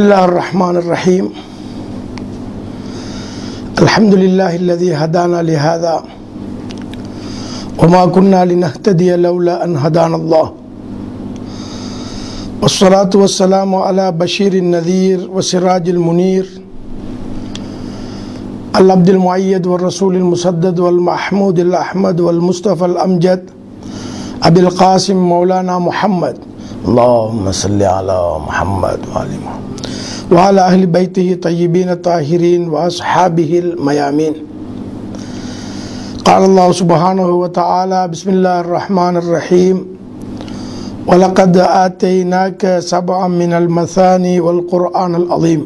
الله الرحمن الرحيم الحمد لله الذي هدانا لهذا وما كنا لنهتدي لولا أن هدانا الله والصلاة والسلام على بشير النذير وسراج المنير العبد المؤيد والرسول المسدد والمحمود الأحمد والمصطفى الأمجد أبي القاسم مولانا محمد اللهم صل على محمد وآل محمد وعلى أهل بيته طيبين الطاهرين وأصحابه الميامين قال الله سبحانه وتعالى بسم الله الرحمن الرحيم ولقد آتيناك سبعا من المثاني والقرآن العظيم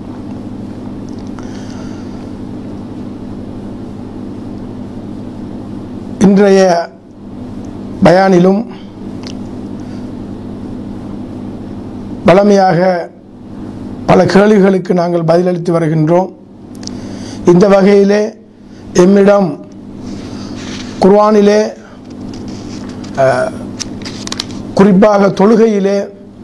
இன்றைய பயானிலும் பழமையாக பல கேள்விகளுக்கு நாங்கள் பதிலளித்து வருகின்றோம் இந்த வகையிலே எம்மிடம் குர்ஆனிலே அஹ், குறிப்பாக தொழுகையிலே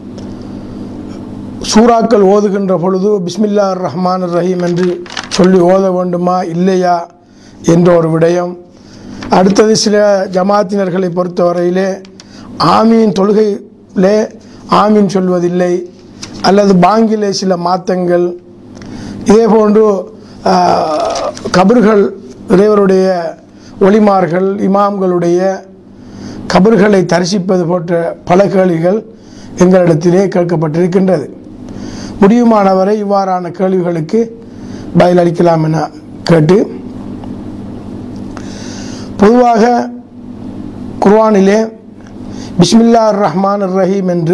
சூறாக்கள் ஓதுகின்ற பொழுது பிஸ்மில்லா ரஹ்மான் ரஹீம் என்று சொல்லி ஓத வேண்டுமா இல்லையா என்ற ஒரு விடயம் அடுத்தது சில ஜமாத்தினர்களை பொறுத்தவரையிலே ஆமீன் தொழுகையிலே ஆமீன் சொல்வதில்லை அல்லது பாங்கிலே சில மாற்றங்கள் இதே போன்று ஆஹ், கபர்கள் இறைவருடைய ஒளிமார்கள் இமாம்களுடைய கபர்களை தரிசிப்பது போன்ற பல கேள்விகள் எங்களிடத்திலே கேட்கப்பட்டிருக்கின்றது முடியுமானவரை இவ்வாறான கேள்விகளுக்கு பதிலளிக்கலாம் என கேட்டு பொதுவாக குர்ஆனிலே பிஸ்மில்லா ரஹ்மான் ரஹீம் என்று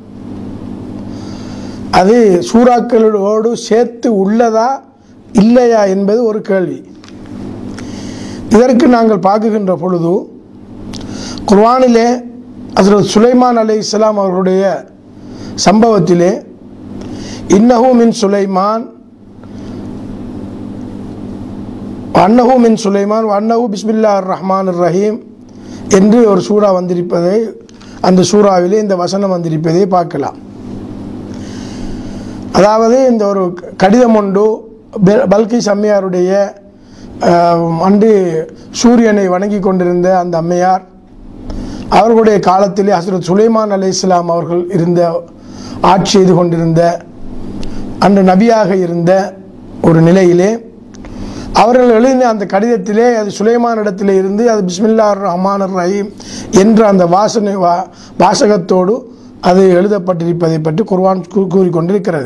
அது சூறாக்களோடு சேர்த்து உள்ளதா இல்லையா என்பது ஒரு கேள்வி இதற்கு நாங்கள் பார்க்குகின்ற பொழுது குர்ஆனிலே ஹஸ்ரத் சுலைமான் அலை இஸ்லாம் அவர்களுடைய சம்பவத்திலே இன்னஹு மின் சுலைமான் அன்னஹு மின் சுலைமான் அன்னஹு பிஸ்மில்லா ரஹ்மான் ரஹீம் என்று ஒரு சூறா வந்திருப்பதை அந்த சூறாவிலே இந்த வசனம் வந்திருப்பதை பார்க்கலாம் அதாவது இந்த ஒரு கடிதம் ஒன்று பெ- பல்கிஸ் அம்மையாருடைய ஆஹ், அன்று சூரியனை வணங்கி கொண்டிருந்த அந்த அம்மையார் அவர்களுடைய காலத்திலே ஹசரத் சுலைமான் அலை இஸ்லாம் அவர்கள் இருந்த ஆட்சி செய்து கொண்டிருந்த அன்று நபியாக இருந்த ஒரு நிலையிலே அவர்கள் எழுதின அந்த கடிதத்திலே அது சுலைமான் இடத்திலே இருந்து அது பிஸ்மில்லா ரஹ்மான் ரஹீம் என்ற அந்த வாசனை வா வாசகத்தோடு அது எழுதப்பட்டிருப்பதை பற்றி குர்ஆன் கூ- கூறிக்கொண்டிருக்கிறது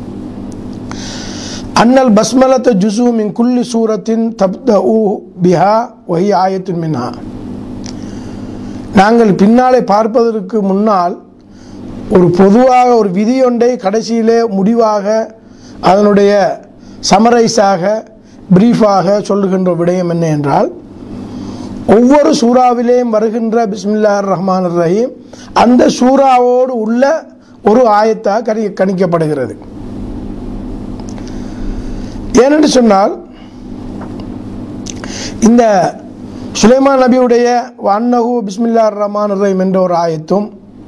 அன்னல் பஸ்மலத்த ஜுசு மின் குல்லி சூரத்தின் தப்த ஊ பிஹா வஹி ஆயத்துன் மின்ஹா நாங்கள் பின்னாலே பார்ப்பதற்கு முன்னால் ஒரு பொதுவாக ஒரு விதியொன்றை கடைசியிலே முடிவாக அதனுடைய சமரைஸாக பிரீஃபாக சொல்லுகின்ற விடயம் என்ன என்றால் ஒவ்வொரு சூறாவிலேயும் வருகின்ற பிஸ்மில்லார் ரஹ்மான் ரஹீம் அந்த சூறாவோடு உள்ள ஒரு ஆயத்தாக கணி கணிக்கப்படுகிறது ஏனென்று சொன்னால் இந்த சுலைமான் நபியுடைய வன்னஹு பிஸ்மில்லார் ரஹ்மான் ரஹீம் என்ற ஒரு ஆயத்தும்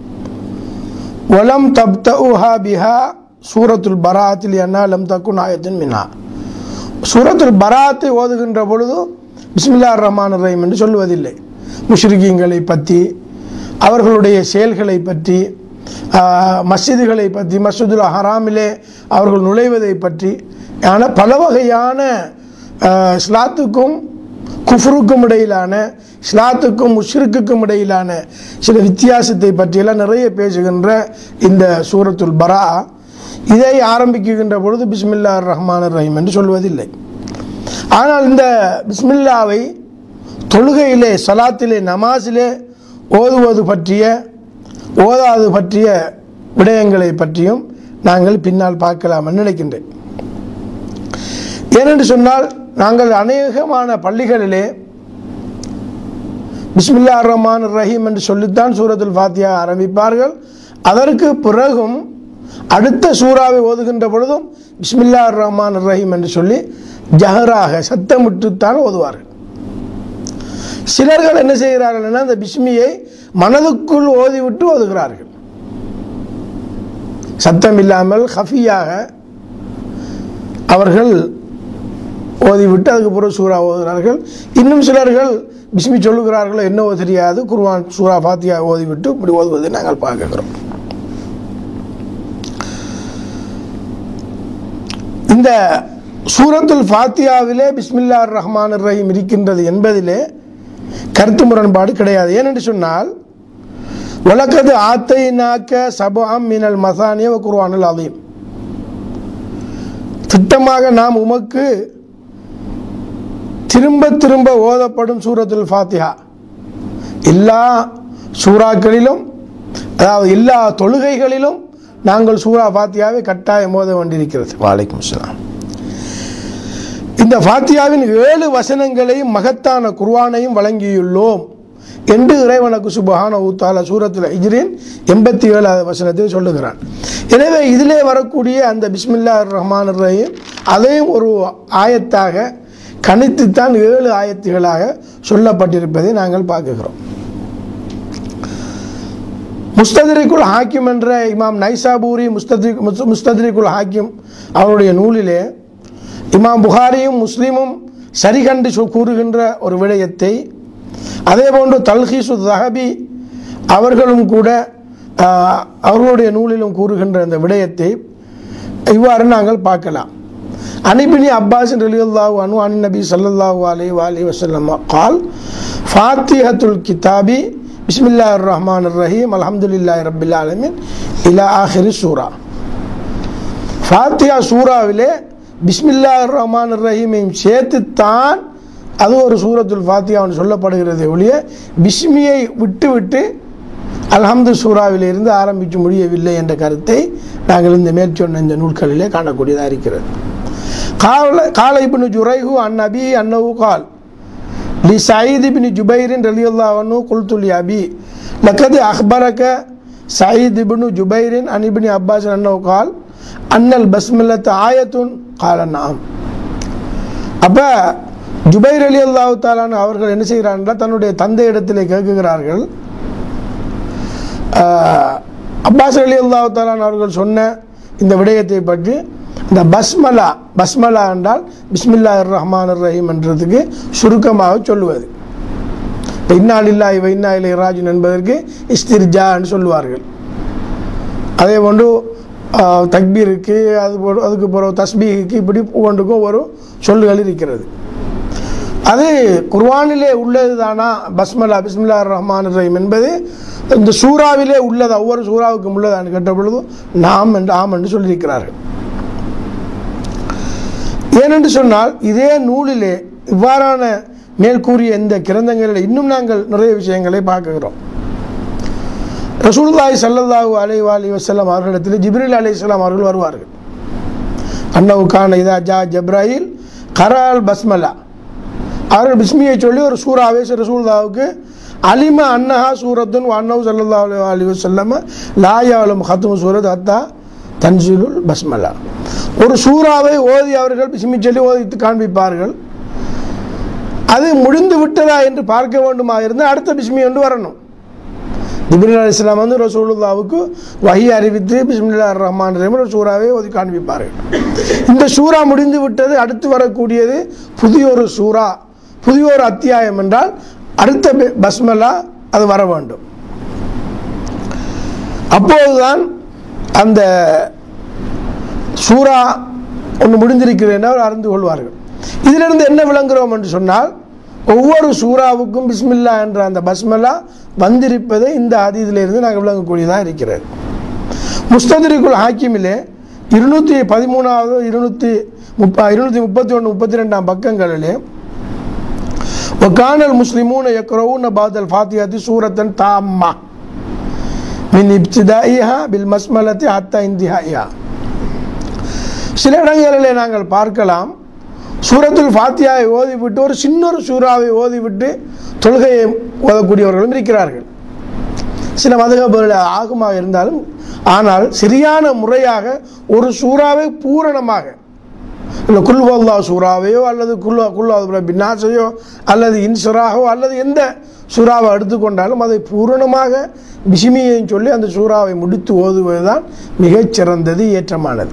வலம் தப்தஉஹா பிஹா சூரத்துல் பராத்தில் என்ன லம் தக்குன் ஆயத்தின் மினா சூரத்துல் பராத்தை ஓதுகின்ற பொழுது பிஸ்மில்லார் ரஹ்மான் ரஹீம் என்று சொல்லுவதில்லை முஷ்ரிகீங்களை பற்றி அவர்களுடைய செயல்களை பற்றி ஆஹ், மஸ்ஜிதுகளை பற்றி மஸ்ஜிதுல் ஹராமிலே அவர்கள் நுழைவதை பற்றி ஆன பல வகையான ஆஹ், இஸ்லாத்துக்கும் குஃப்ருக்கும் இடையிலான இஸ்லாத்துக்கும் முஷ்ரிக்குக்கும் இடையிலான சில வித்தியாசத்தை பற்றியெல்லாம் நிறைய பேசுகின்ற இந்த சூரத்துல் பரா இதை ஆரம்பிக்குகின்ற பொழுது பிஸ்மில்லா ரஹ்மான் ரஹீம் என்று சொல்வதில்லை ஆனால் இந்த பிஸ்மில்லாவை தொழுகையிலே சலாத்திலே நமாஸிலே ஓதுவது பற்றிய ஓதாது பற்றிய விடயங்களை பற்றியும் நாங்கள் பின்னால் பார்க்கலாம் என்று நினைக்கின்றேன் ஏனென்று சொன்னால் நாங்கள் அநேகமான பள்ளிகளிலே பிஸ்மில்லா ரஹ்மான் ரஹீம் என்று சொல்லித்தான் சூரத்துல் ஃபாத்தியா ஆரம்பிப்பார்கள் அதற்கு பிறகும் அடுத்த சூறாவை ஓதுகின்ற பொழுதும் பிஸ்மில்லா ரஹ்மான் ரஹீம் என்று சொல்லி ஜஹராக சத்தமிட்டுத்தான் ஓதுவார்கள் சிலர்கள் என்ன செய்கிறார்கள் என்றால் அந்த பிஸ்மியை மனதுக்குள் ஓதிவிட்டு ஓதுகிறார்கள் சத்தம் இல்லாமல் ஹஃபியாக அவர்கள் ஓதிவிட்டு அதுக்கு பிறகு சூறா ஓதுகிறார்கள் இன்னும் சிலர்கள் பிஸ்மி சொல்லுகிறார்களோ என்னவோ தெரியாது குர்ஆன் சூரா ஃபாத்தியா ஓதிவிட்டு இப்படி ஓதுவதை நாங்கள் பார்க்கிறோம் இந்த சூரத்துல் ஃபாத்தியாவிலே பிஸ்மில்லார் ரஹ்மான் ரஹீம் இருக்கின்றது என்பதிலே கருத்து முரண்பாடு கிடையாது ஏனென்று சொன்னால் உலகது ஆத்தை நாக்க சபாம் மினல் மசானிய குர்ஆனுல் அலீம் திட்டமாக நாம் உமக்கு திரும்ப திரும்ப ஓதப்படும் சூரத்துல் ஃபாத்திஹா எல்லா சூறாக்களிலும் அதாவது எல்லா தொழுகைகளிலும் நாங்கள் சூரா ஃபாத்தியாவை கட்டாயம் ஓத வேண்டியிருக்கிறது வாலைக்கும் அஸ்ஸலாம் இந்த ஃபாத்தியாவின் ஏழு வசனங்களையும் மகத்தான குர்ஆனையும் வழங்கியுள்ளோம் என்று இறைவனுக்கு சுபஹான ஊத்தால சூரத்தில் இஜ்ரின் எண்பத்தி ஏழாவது வசனத்தில் சொல்லுகிறான் எனவே இதிலே வரக்கூடிய அந்த பிஸ்மில்லா ரஹ்மான் ரஹீம் அதையும் ஒரு ஆயத்தாக கணித்துத்தான் ஏழு ஆயத்துகளாக சொல்லப்பட்டிருப்பதை நாங்கள் பார்க்குகிறோம் முஸ்ததிரிக்குல் ஹாக்கிம் என்ற இமாம் நைசாபூரி முஸ்ததி முஸ்ததிரிக்குல் ஹாக்கிம் அவருடைய நூலிலே இமாம் புகாரியும் முஸ்லீமும் சரிகண்டு சொ- கூறுகின்ற ஒரு விடயத்தை அதேபோன்று தல்ஹீசு தஹபி அவர்களும் கூட ஆஹ், அவர்களுடைய நூலிலும் கூறுகின்ற அந்த விடயத்தை இவ்வாறு நாங்கள் பார்க்கலாம் அனிபினி அப்பாஸ் ரலியல்லாஹு அனு அனி நபி ஸல்லல்லாஹு அலைஹி வஆலிஹி வஸல்லம் قال ஃபாத்திஹத்துல் கிதாபி பிஸ்மில்லாஹிர் ரஹ்மானிர் ரஹீம் அல்ஹம்துலில்லாஹி ரப்பில் ஆலமீன் இலா ஆஹிரி சூரா ஃபாத்தியா சூராவிலே பிஸ்மில்லாஹிர் ரஹ்மானிர் ரஹீமையும் சேர்த்துத்தான் அது ஒரு சூரத்துல் ஃபாத்தியான்னு சொல்லப்படுகிறது ஒழிய பிஸ்மியை விட்டு விட்டு அல்ஹம்து சூறாவிலிருந்து ஆரம்பிக்க முடியவில்லை என்ற கருத்தை நாங்கள் இந்த மேற்சொன்ன இந்த நூல்களிலே காணக்கூடியதாக இருக்கிறது கால கால இப்னு ஜுரைஹு அன் அபி அன்னஹு கால் லி சயீத் இப்னு ஜுபைரின் ரலியல்லாஹு அன்ஹு குல்து லி அபி லக்கது அக்பரக சயீத் இப்னு ஜுபைரின் அன் இப்னு அப்பாஸ் அன்னஹு கால் அன்னல் பஸ்மில்லத் ஆயத்துன் கால நாம் அப்போ ஜுபைர் அலி அல்லாஹு தாலான் அவர்கள் என்ன செய்கிறார்கள் தன்னுடைய தந்தை இடத்திலே கேட்குகிறார்கள் ஆஹ், அப்பாஸ் அலி அல்லாஹு தாலான் அவர்கள் சொன்ன இந்த விடயத்தை பற்றி இந்த பஸ்மலா பஸ்மலா என்றால் பிஸ்மில்லா ரஹ்மான் ரஹீம் என்றதுக்கு சுருக்கமாக சொல்லுவது இப்போ இன்னா இல்லாஹி வ இன்னா இலை ராஜுன் என்பதற்கு இஸ்திர்ஜான்னு சொல்லுவார்கள் அதே போன்று ஆஹ், தக்பீருக்கு அது போல அதுக்கு பிறகு தஸ்பீஹுக்கு இப்படி ஒவ்வொன்றுக்கும் ஒரு சொல்லுகள் இருக்கிறது அது குர்ஆனிலே உள்ளது தானா பஸ்மலா பிஸ்மில்லா ரஹ்மான் ரஹீம் என்பது இந்த சூறாவிலே உள்ளதா ஒவ்வொரு சூறாவுக்கும் உள்ளதான்னு கேட்ட பொழுது நாம் என்று ஆம் என்று சொல்லியிருக்கிறார்கள் ஏனென்று சொன்னால் இதே நூலிலே இவ்வாறான மேல் கூறிய இந்த கிரந்தங்களில் இன்னும் நாங்கள் நிறைய விஷயங்களை பார்க்குகிறோம் ரசூலுல்லாஹி ஸல்லல்லாஹு அலைஹி வஸல்லம் வஸல்லம் அவர்களிடத்தில் ஜிப்ரீல் அலைஹிஸ்ஸலாம் அவர்கள் வருவார்கள் அன்னவு கான இதா ஜா ஜப்ராயில் கரால் பஸ்மலா அவர்கள் பிஸ்மியை சொல்லி ஒரு சூறாவே ரசூலுல்லாவுக்கு அலிம அன்னஹா சூரத்துன் அன்னவு ஸல்லல்லாஹு அலைஹி வஸல்லம் லா யாலும் ஹத்மு சூரத் அத்தா தன்சீலுல் பஸ்மலா ஒரு சூறாவை ஓதி அவர்கள் பிஸ்மி சொல்லி ஓதித்து காண்பிப்பார்கள் அது முடிந்து விட்டதா என்று பார்க்க வேண்டுமா இருந்தால் அடுத்த பிஸ்மி என்று வரணும் ஜிப்ரீல் அலி இஸ்லாம் வந்து ரசூலுல்லாவுக்கு வஹி அறிவித்து பிஸ்மில்லா ரஹ்மான் ரஹீம் ஒரு சூறாவை ஓதி காண்பிப்பார்கள் இந்த சூறா முடிந்து விட்டது அடுத்து வரக்கூடியது புதிய ஒரு சூறா புதிய ஒரு அத்தியாயம் என்றால் அடுத்த பி- பஸ்மலா அது வர வேண்டும் அப்போதுதான் அந்த சூறா ஒன்று முடிந்திருக்கிறது என்று அவர் அறிந்து கொள்வார்கள் இதிலிருந்து என்ன விளங்குகிறோம் என்று சொன்னால் ஒவ்வொரு சூறாவுக்கும் பிஸ்மில்லா என்ற அந்த பஸ்மல்லா வந்திருப்பதை இந்த அதீதிலிருந்து நாங்கள் விளங்கக்கூடியதாக இருக்கிறது முஸ்ததிரிக்குள் ஹாக்கிமிலே இருநூற்றி பதிமூணாவது இருநூற்றி முப்ப இருநூற்றி முப்பத்தி ஒன்று முப்பத்தி ரெண்டாம் பக்கங்களிலே ஒகானல் முஸ்லிமூன யக்ரவுன பாதல் ஃபாத்தியாத்தி சூரத்தன் தாம்மா மின் இப்திதாயிஹா பில் மஸ்மலத்தி ஹத்தா இந்திஹாயிஹா சில இடங்களிலே நாங்கள் பார்க்கலாம் சூரத்துல் ஃபாத்தியாவை ஓதிவிட்டு ஒரு சின்ன ஒரு சூறாவை ஓதிவிட்டு தொழுகையை ஓதக்கூடியவர்களும் இருக்கிறார்கள் சில மதகபுகள் ஆகுமாக இருந்தாலும் ஆனால் சரியான முறையாக ஒரு சூறாவை பூரணமாக இல்லை குல்வல்லா சூறாவையோ அல்லது குல்லா குல்லா பின்னாசையோ அல்லது இன்சுராகவோ அல்லது எந்த சூறாவை எடுத்துக்கொண்டாலும் அதை பூரணமாக பிசிமியையும் சொல்லி அந்த சூறாவை முடித்து ஓதுவதுதான் மிகச் சிறந்தது ஏற்றமானது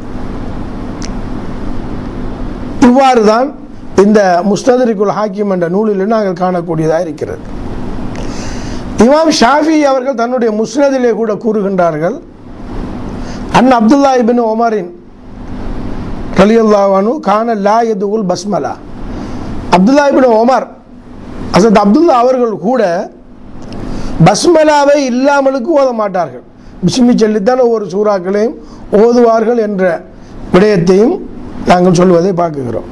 இவ்வாறு தான் இந்த முஸ்ததரிக்குல் ஹாக்கிம் என்ற நூலில் நாங்கள் காணக்கூடியதாக இருக்கிறது இமாம் ஷாஃபி அவர்கள் தன்னுடைய முஸ்னதிலே கூட கூறுகின்றார்கள் அன் அப்துல்லா இபின் ஒமரின் ரலியல்லாவானு கான லா எதுகுல் பஸ்மலா அப்துல்லா இபின் ஒமர் அசத் அப்துல்லா அவர்கள் கூட பஸ்மலாவை இல்லாமலுக்கு ஓத மாட்டார்கள் பிஸ்மி சொல்லித்தான் ஒவ்வொரு சூறாக்களையும் ஓதுவார்கள் என்ற விடயத்தையும் நாங்கள் சொல்வதை பார்க்குகிறோம்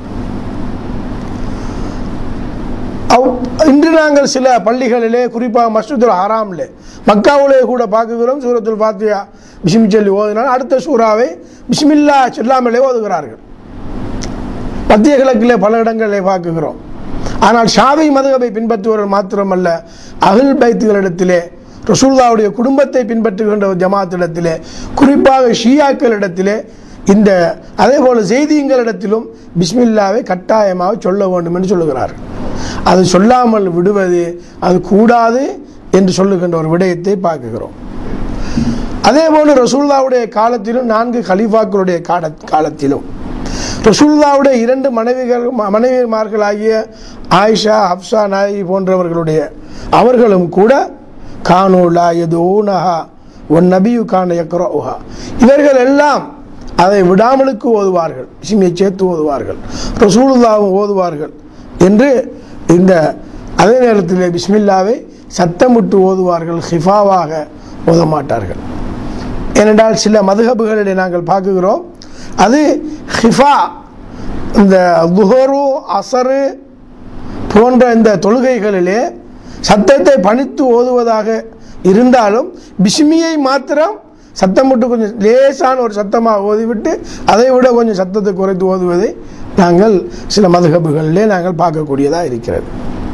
அவ் இன்று நாங்கள் சில பள்ளிகளிலே குறிப்பாக மஸ்ஜிதுல் ஹராமிலே மக்காவிலே கூட பார்க்குகிறோம் சூரத்துல் ஃபாத்தியா பிஸ்மி சொல்லி ஓதினால் அடுத்த சூறாவை பிஸ்மில்லா சொல்லாமலே ஓதுகிறார்கள் மத்திய கிழக்கிலே பல இடங்களிலே பார்க்குகிறோம் ஆனால் ஷாவி மதுகபை பின்பற்றுவர்கள் மாத்திரமல்ல அகில் பைத்துகளிடத்திலே ரசூல்லாவுடைய குடும்பத்தை பின்பற்றுகின்ற ஒரு ஜமாத்திடத்திலே குறிப்பாக ஷியாக்களிடத்திலே இந்த அதே போல செய்தியங்களிடத்திலும் பிஸ்மில்லாவை கட்டாயமாக சொல்ல வேண்டும் என்று சொல்லுகிறார்கள் அது சொல்லாமல் விடுவது அது கூடாது என்று சொல்லுகின்ற ஒரு விடயத்தை பார்க்குகிறோம் அதே போல ரசூல்லாவுடைய காலத்திலும் நான்கு கலீஃபாக்களுடைய கால காலத்திலும் ரசூல்லாவுடைய இரண்டு மனைவிகள் மனைவிமார்களாகிய ஆயிஷா ஹப்சா நாயகி போன்றவர்களுடைய அவர்களும் கூட கானூலா எது ஊனஹா ஒன் நபியு கான யக்ரோஹா இவர்கள் எல்லாம் அதை விடாமலுக்கு ஓதுவார்கள் இஸ்மியை சேர்த்து ஓதுவார்கள் ரசூலுல்லாவும் ஓதுவார்கள் என்று இந்த அதே நேரத்தில் பிஸ்மில்லாவை சத்தமிட்டு ஓதுவார்கள் ஹிஃபாவாக ஓத மாட்டார்கள் ஏனென்றால் சில மதுகபுகளிலே நாங்கள் பார்க்குகிறோம் அது ஹிஃபா இந்த துஹரு அசரு போன்ற இந்த தொழுகைகளிலே சத்தத்தை பணித்து ஓதுவதாக இருந்தாலும் பிஸ்மியை மாத்திரம் சத்தம் விட்டு கொஞ்சம் லேசான ஒரு சத்தமாக ஓதிவிட்டு அதை விட கொஞ்சம் சத்தத்தை குறைத்து ஓதுவதை நாங்கள் சில மதுகபுகளிலே நாங்கள் பார்க்கக்கூடியதாக இருக்கிறது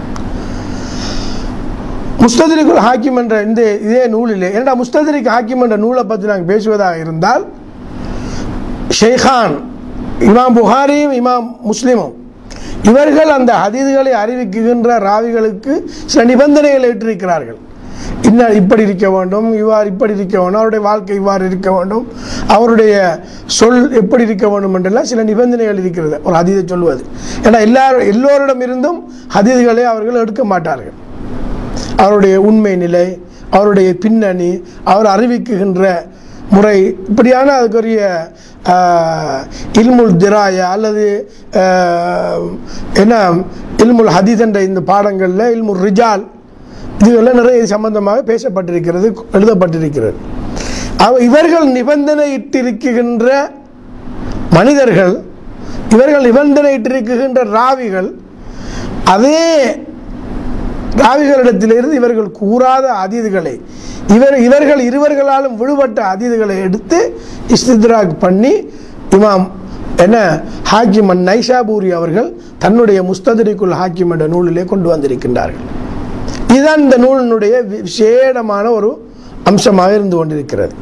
முஸ்ததிரிக்குல் ஹாக்கிம் என்ற இந்த இதே நூலிலே ஏன்னா முஸ்ததிரிக் ஹாக்கிம் என்ற நூலை பற்றி நாங்கள் பேசுவதாக இருந்தால் ஷெய்கான் இமாம் புகாரியும் இமாம் முஸ்லிமும் இவர்கள் அந்த ஹதீதுகளை அறிவிக்குகின்ற ராவிகளுக்கு சில நிபந்தனைகளை இட்டிருக்கிறார்கள் இன்ன இப்படி இருக்க வேண்டும் இவ்வாறு இப்படி இருக்க வேண்டும் அவருடைய வாழ்க்கை இவ்வாறு இருக்க வேண்டும் அவருடைய சொல் எப்படி இருக்க வேண்டும் என்றெல்லாம் சில நிபந்தனைகள் இருக்கிறது ஒரு ஹதீதை சொல்வது ஏன்னா எல்லாரும் எல்லோரிடம் இருந்தும் ஹதீதுகளை அவர்கள் எடுக்க மாட்டார்கள் அவருடைய உண்மை நிலை அவருடைய பின்னணி அவர் அறிவிக்குகின்ற முறை இப்படியான அதுக்குரிய இல்முல் திராயா அல்லது என்ன இல்முல் ஹதீஸ் என்ற இந்த பாடங்களில் இல்முல் ரிஜால் இதுவெல்லாம் நிறைய இது சம்பந்தமாக பேசப்பட்டிருக்கிறது எழுதப்பட்டிருக்கிறது அவ இவர்கள் நிபந்தனை இட்டிருக்கின்ற மனிதர்கள் இவர்கள் நிபந்தனை இட்டிருக்கின்ற ராவிகள் அதே ராவிகளிடத்திலிருந்து இவர்கள் கூறாத அதீதுகளை இவர் இவர்கள் இருவர்களாலும் விடுபட்ட அதீதுகளை எடுத்து இஸ்தித்ராக் பண்ணி இமாம் என்ன ஹாக்கிமன் நைஷாபூரி அவர்கள் தன்னுடைய முஸ்ததிரிக்குள் ஹாக்கிம் என்ற நூலிலே கொண்டு வந்திருக்கின்றார்கள் இதுதான் இந்த நூலினுடைய விசேடமான ஒரு அம்சமாக இருந்து கொண்டிருக்கிறது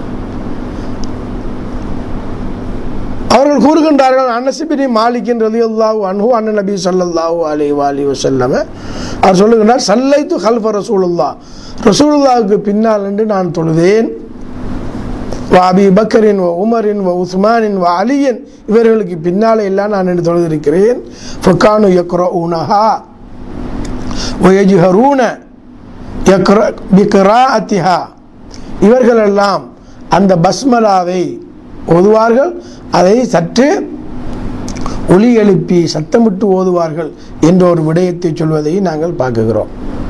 அவர்கள் கூறுகின்றார்கள் அன்னசிபினி மாலிக்கின் ரலியல்லாஹு அன்ஹு அண்ணன் நபி ஸல்லல்லாஹு அலைஹி வாலி வஸல்லம அவர் சொல்லுகின்றார் சல்லைத்து ஹல்ஃப ரசூலுல்லாஹ் ரசூலுல்லாஹுக்கு பின்னால் என்று நான் தொழுதேன் வாபி பக்கரின் வ உமரின் வ உஸ்மானின் வ அலியன் இவர்களுக்கு பின்னாலே எல்லாம் நான் என்று தொழுதிருக்கிறேன் ஃபக்கானு யக்ரஊனஹா வயஜ்ஹரூன யக்ர பிக்ராஅத்திஹா இவர்களெல்லாம் அந்த பஸ்மலாவை ஓதுவார்கள் அதை சற்று ஒலி எழுப்பி சத்தமிட்டு ஓதுவார்கள் என்ற ஒரு விடயத்தை சொல்வதை நாங்கள் பார்க்குகிறோம்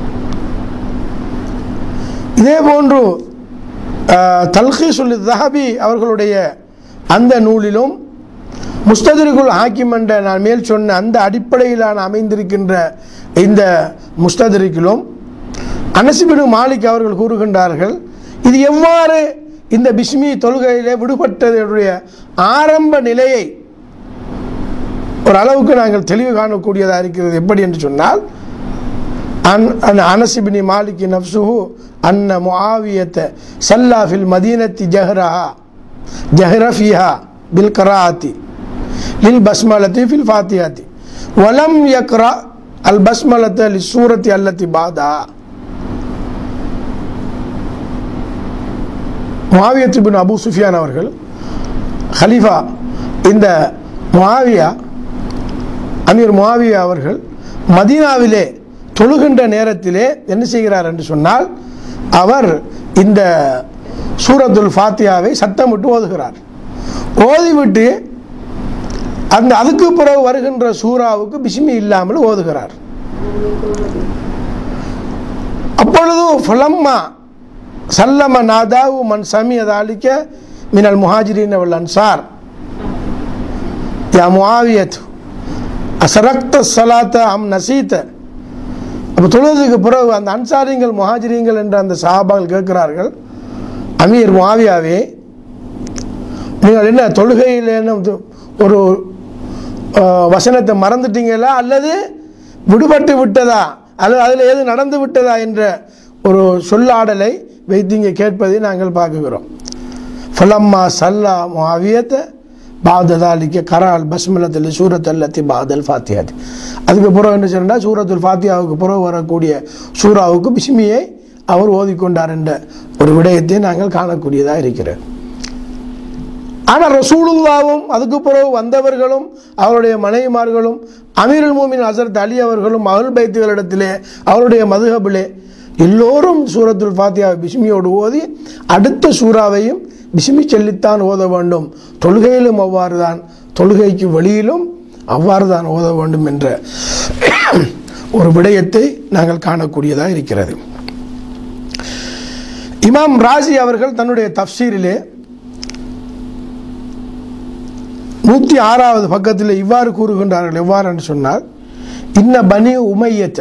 இதே போன்று தல்ஹீசுல் தஹபி அவர்களுடைய அந்த நூலிலும் முஸ்ததிரிகுல் ஹாக்கிம் என்ற நான் மேல் சொன்ன அந்த அடிப்படையிலான அமைந்திருக்கின்ற இந்த முஸ்ததிரிக்கிலும் அனசிபினு மாலிக் அவர்கள் கூறுகின்றார்கள் இது எவ்வாறு இந்த பிஸ்மி தொழுகையிலே விடுபட்டதுடைய ஆரம்ப நிலையை ஒரு அளவுக்கு நாங்கள் தெளிவு காணக்கூடியதாக இருக்கிறது எப்படி என்று சொன்னால் அன் அன் அனசிபினி மாலிகி நப்சுஹு அன்ன முஆவியத்த சல்லா ஃபில் மதீனத்தி ஜஹ்ரஹா ஜஹ்ரஃபிஹா பில் கராத்தி லில் பஸ்மலத்தி ஃபில் ஃபாத்தியாத்தி வலம் யக்ரா அல் பஸ்மலத்த லி சூரத்தி அல்லத்தி பாதா முஆவியத் பின் அபு சுஃபியான் அவர்கள் ஹலீஃபா இந்த முஆவியா அமீர் முஆவியா அவர்கள் மதீனாவிலே தொழுகின்ற நேரத்திலே என்ன செய்கிறார் என்று சொன்னால் அவர் இந்த சூரத்துல் ஃபாத்தியாவை சத்தமிட்டு ஓதுகிறார் ஓதிவிட்டு அந்த அதுக்கு பிறகு வருகின்ற சூறாவுக்கு பிஸ்மி இல்லாமல் ஓதுகிறார் அப்பொழுது ஃபலம்மா சல்லம நாதாவு மன் சமியதாலிக்க மினல் முஹாஜிரின் அவள் அன்சார் யா முஆவியத் அசரக்த சலாத்த அம் நசீத்த அப்போ தொழுதுக்கு பிறகு அந்த அன்சாரிங்கள் முஹாஜிரிங்கள் என்ற அந்த சஹாபாக்கள் கேட்கிறார்கள் அமீர் முஆவியாவே நீங்கள் என்ன தொழுகையில் என்ன இது- ஒரு அஹ், வசனத்தை மறந்துட்டீங்களா அல்லது விடுபட்டு விட்டதா அல்லது அதில் எது நடந்து விட்டதா என்ற ஒரு சொல்லாடலை வைத்து இங்கே கேட்பதை நாங்கள் பார்க்குகிறோம் ஃபலம்மா சல்லா முஆவியத்தை பாததாலிக்க கரால் பஸ்மலத்தில் சூரத் அல்லத்தி பாதல் ஃபாத்தியாத் அதுக்கு பிறகு என்ன சொன்னால் சூரத்துல் ஃபாத்தியாவுக்கு பிறகு வரக்கூடிய சூறாவுக்கு பிஸ்மியை அவர் ஓதிக்கொண்டார் என்ற ஒரு விடயத்தை நாங்கள் காணக்கூடியதாக இருக்கிறது ஆனால் ரசூலுல்லாவும் அதுக்கு பிறகு வந்தவர்களும் அவருடைய மனைவிமார்களும் அமீருல் மூமின் ஹசரத் அலி அவர்களும் அருள் பைத்துகளிடத்திலே அவருடைய மதுகபிலே எல்லோரும் சூரத்துல் ஃபாத்தியா பிஸ்மியோடு ஓதி அடுத்த சூறாவையும் பிஸ்மி சொல்லித்தான் ஓத வேண்டும் தொழுகையிலும் அவ்வாறு தான் தொழுகைக்கு வெளியிலும் அவ்வாறு தான் ஓத வேண்டும் என்ற ஒரு விடயத்தை நாங்கள் காணக்கூடியதாக இருக்கிறது இமாம் ராசி அவர்கள் தன்னுடைய தஃப்சீரிலே நூற்றி ஆறாவது பக்கத்தில் இவ்வாறு கூறுகின்றார்கள் எவ்வாறு என்று சொன்னால் இன்ன பனி உமையத்தை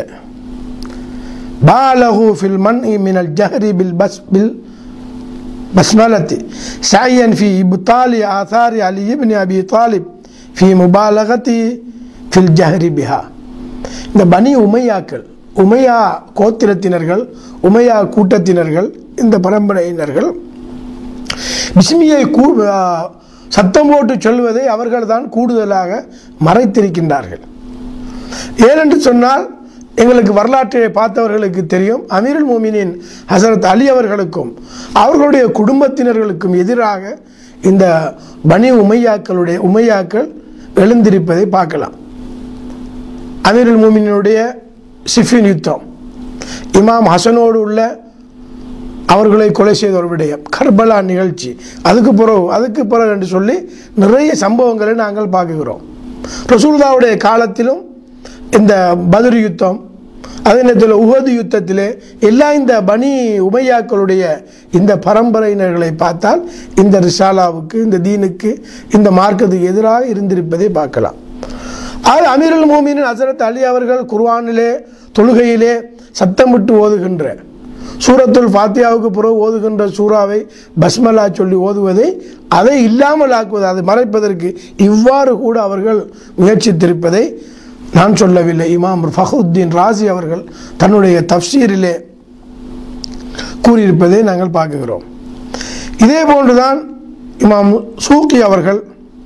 பாலகு ஃபில் மன் மினல் ஜஹரி பில் பஸ் பில் பஸ்மலத்தி சாயன் ஃபி இபுத்தாலி ஆசாரி அலி இப்னி அபி தாலிப் ஃபி முபாலகத்தி ஃபில் ஜஹரி பிஹா இந்த பனி உமையாக்கள் உமையா கோத்திரத்தினர்கள் உமையா கூட்டத்தினர்கள் இந்த பரம்பரையினர்கள் பிஸ்மியை கூ ஆ, சத்தம் போட்டு சொல்வதை அவர்கள் தான் கூடுதலாக மறைத்திருக்கின்றார்கள் ஏனென்று சொன்னால் எங்களுக்கு வரலாற்றை பார்த்தவர்களுக்கு தெரியும் அமீருல் மோமினின் ஹசரத் அலி அவர்களுக்கும் அவர்களுடைய குடும்பத்தினர்களுக்கும் எதிராக இந்த பனி உமையாக்களுடைய உமையாக்கள் எழுந்திருப்பதை பார்க்கலாம் அமீருல் மோமினுடைய சிஃபின் யுத்தம் இமாம் ஹசனோடு உள்ள அவர்களை கொலை செய்த ஒரு விடயம் கர்பலா நிகழ்ச்சி அதுக்கு பிறகு அதுக்கு பிறகு என்று சொல்லி நிறைய சம்பவங்களை நாங்கள் பார்க்குகிறோம் ரசூலுல்லாவுடைய காலத்திலும் இந்த பத்ர் யுத்தம் அதே நேரத்தில் உஹது யுத்தத்திலே எல்லா இந்த பனி உமையாக்களுடைய இந்த பரம்பரையினர்களை பார்த்தால் இந்த ரிசாலாவுக்கு இந்த தீனுக்கு இந்த மார்க்கத்துக்கு எதிராக இருந்திருப்பதை பார்க்கலாம் அது அமீருல் மோமினின் ஹசரத் அலி அவர்கள் குர்ஆனிலே தொழுகையிலே சத்தமிட்டு ஓதுகின்ற சூரத்துல் ஃபாத்தியாவுக்கு பிறகு ஓதுகின்ற சூறாவை பஸ்மலா சொல்லி ஓதுவதை அதை இல்லாமல் ஆக்குவது அதை மறைப்பதற்கு இவ்வாறு கூட அவர்கள் முயற்சித்திருப்பதை நான் சொல்லவில்லை இமாம் ஃபஹுத்தீன் ராசி அவர்கள் தன்னுடைய தஃப்சீரிலே கூறியிருப்பதை நாங்கள் பார்க்குகிறோம் இதே போன்றுதான் இமாம் சூக்கி அவர்கள்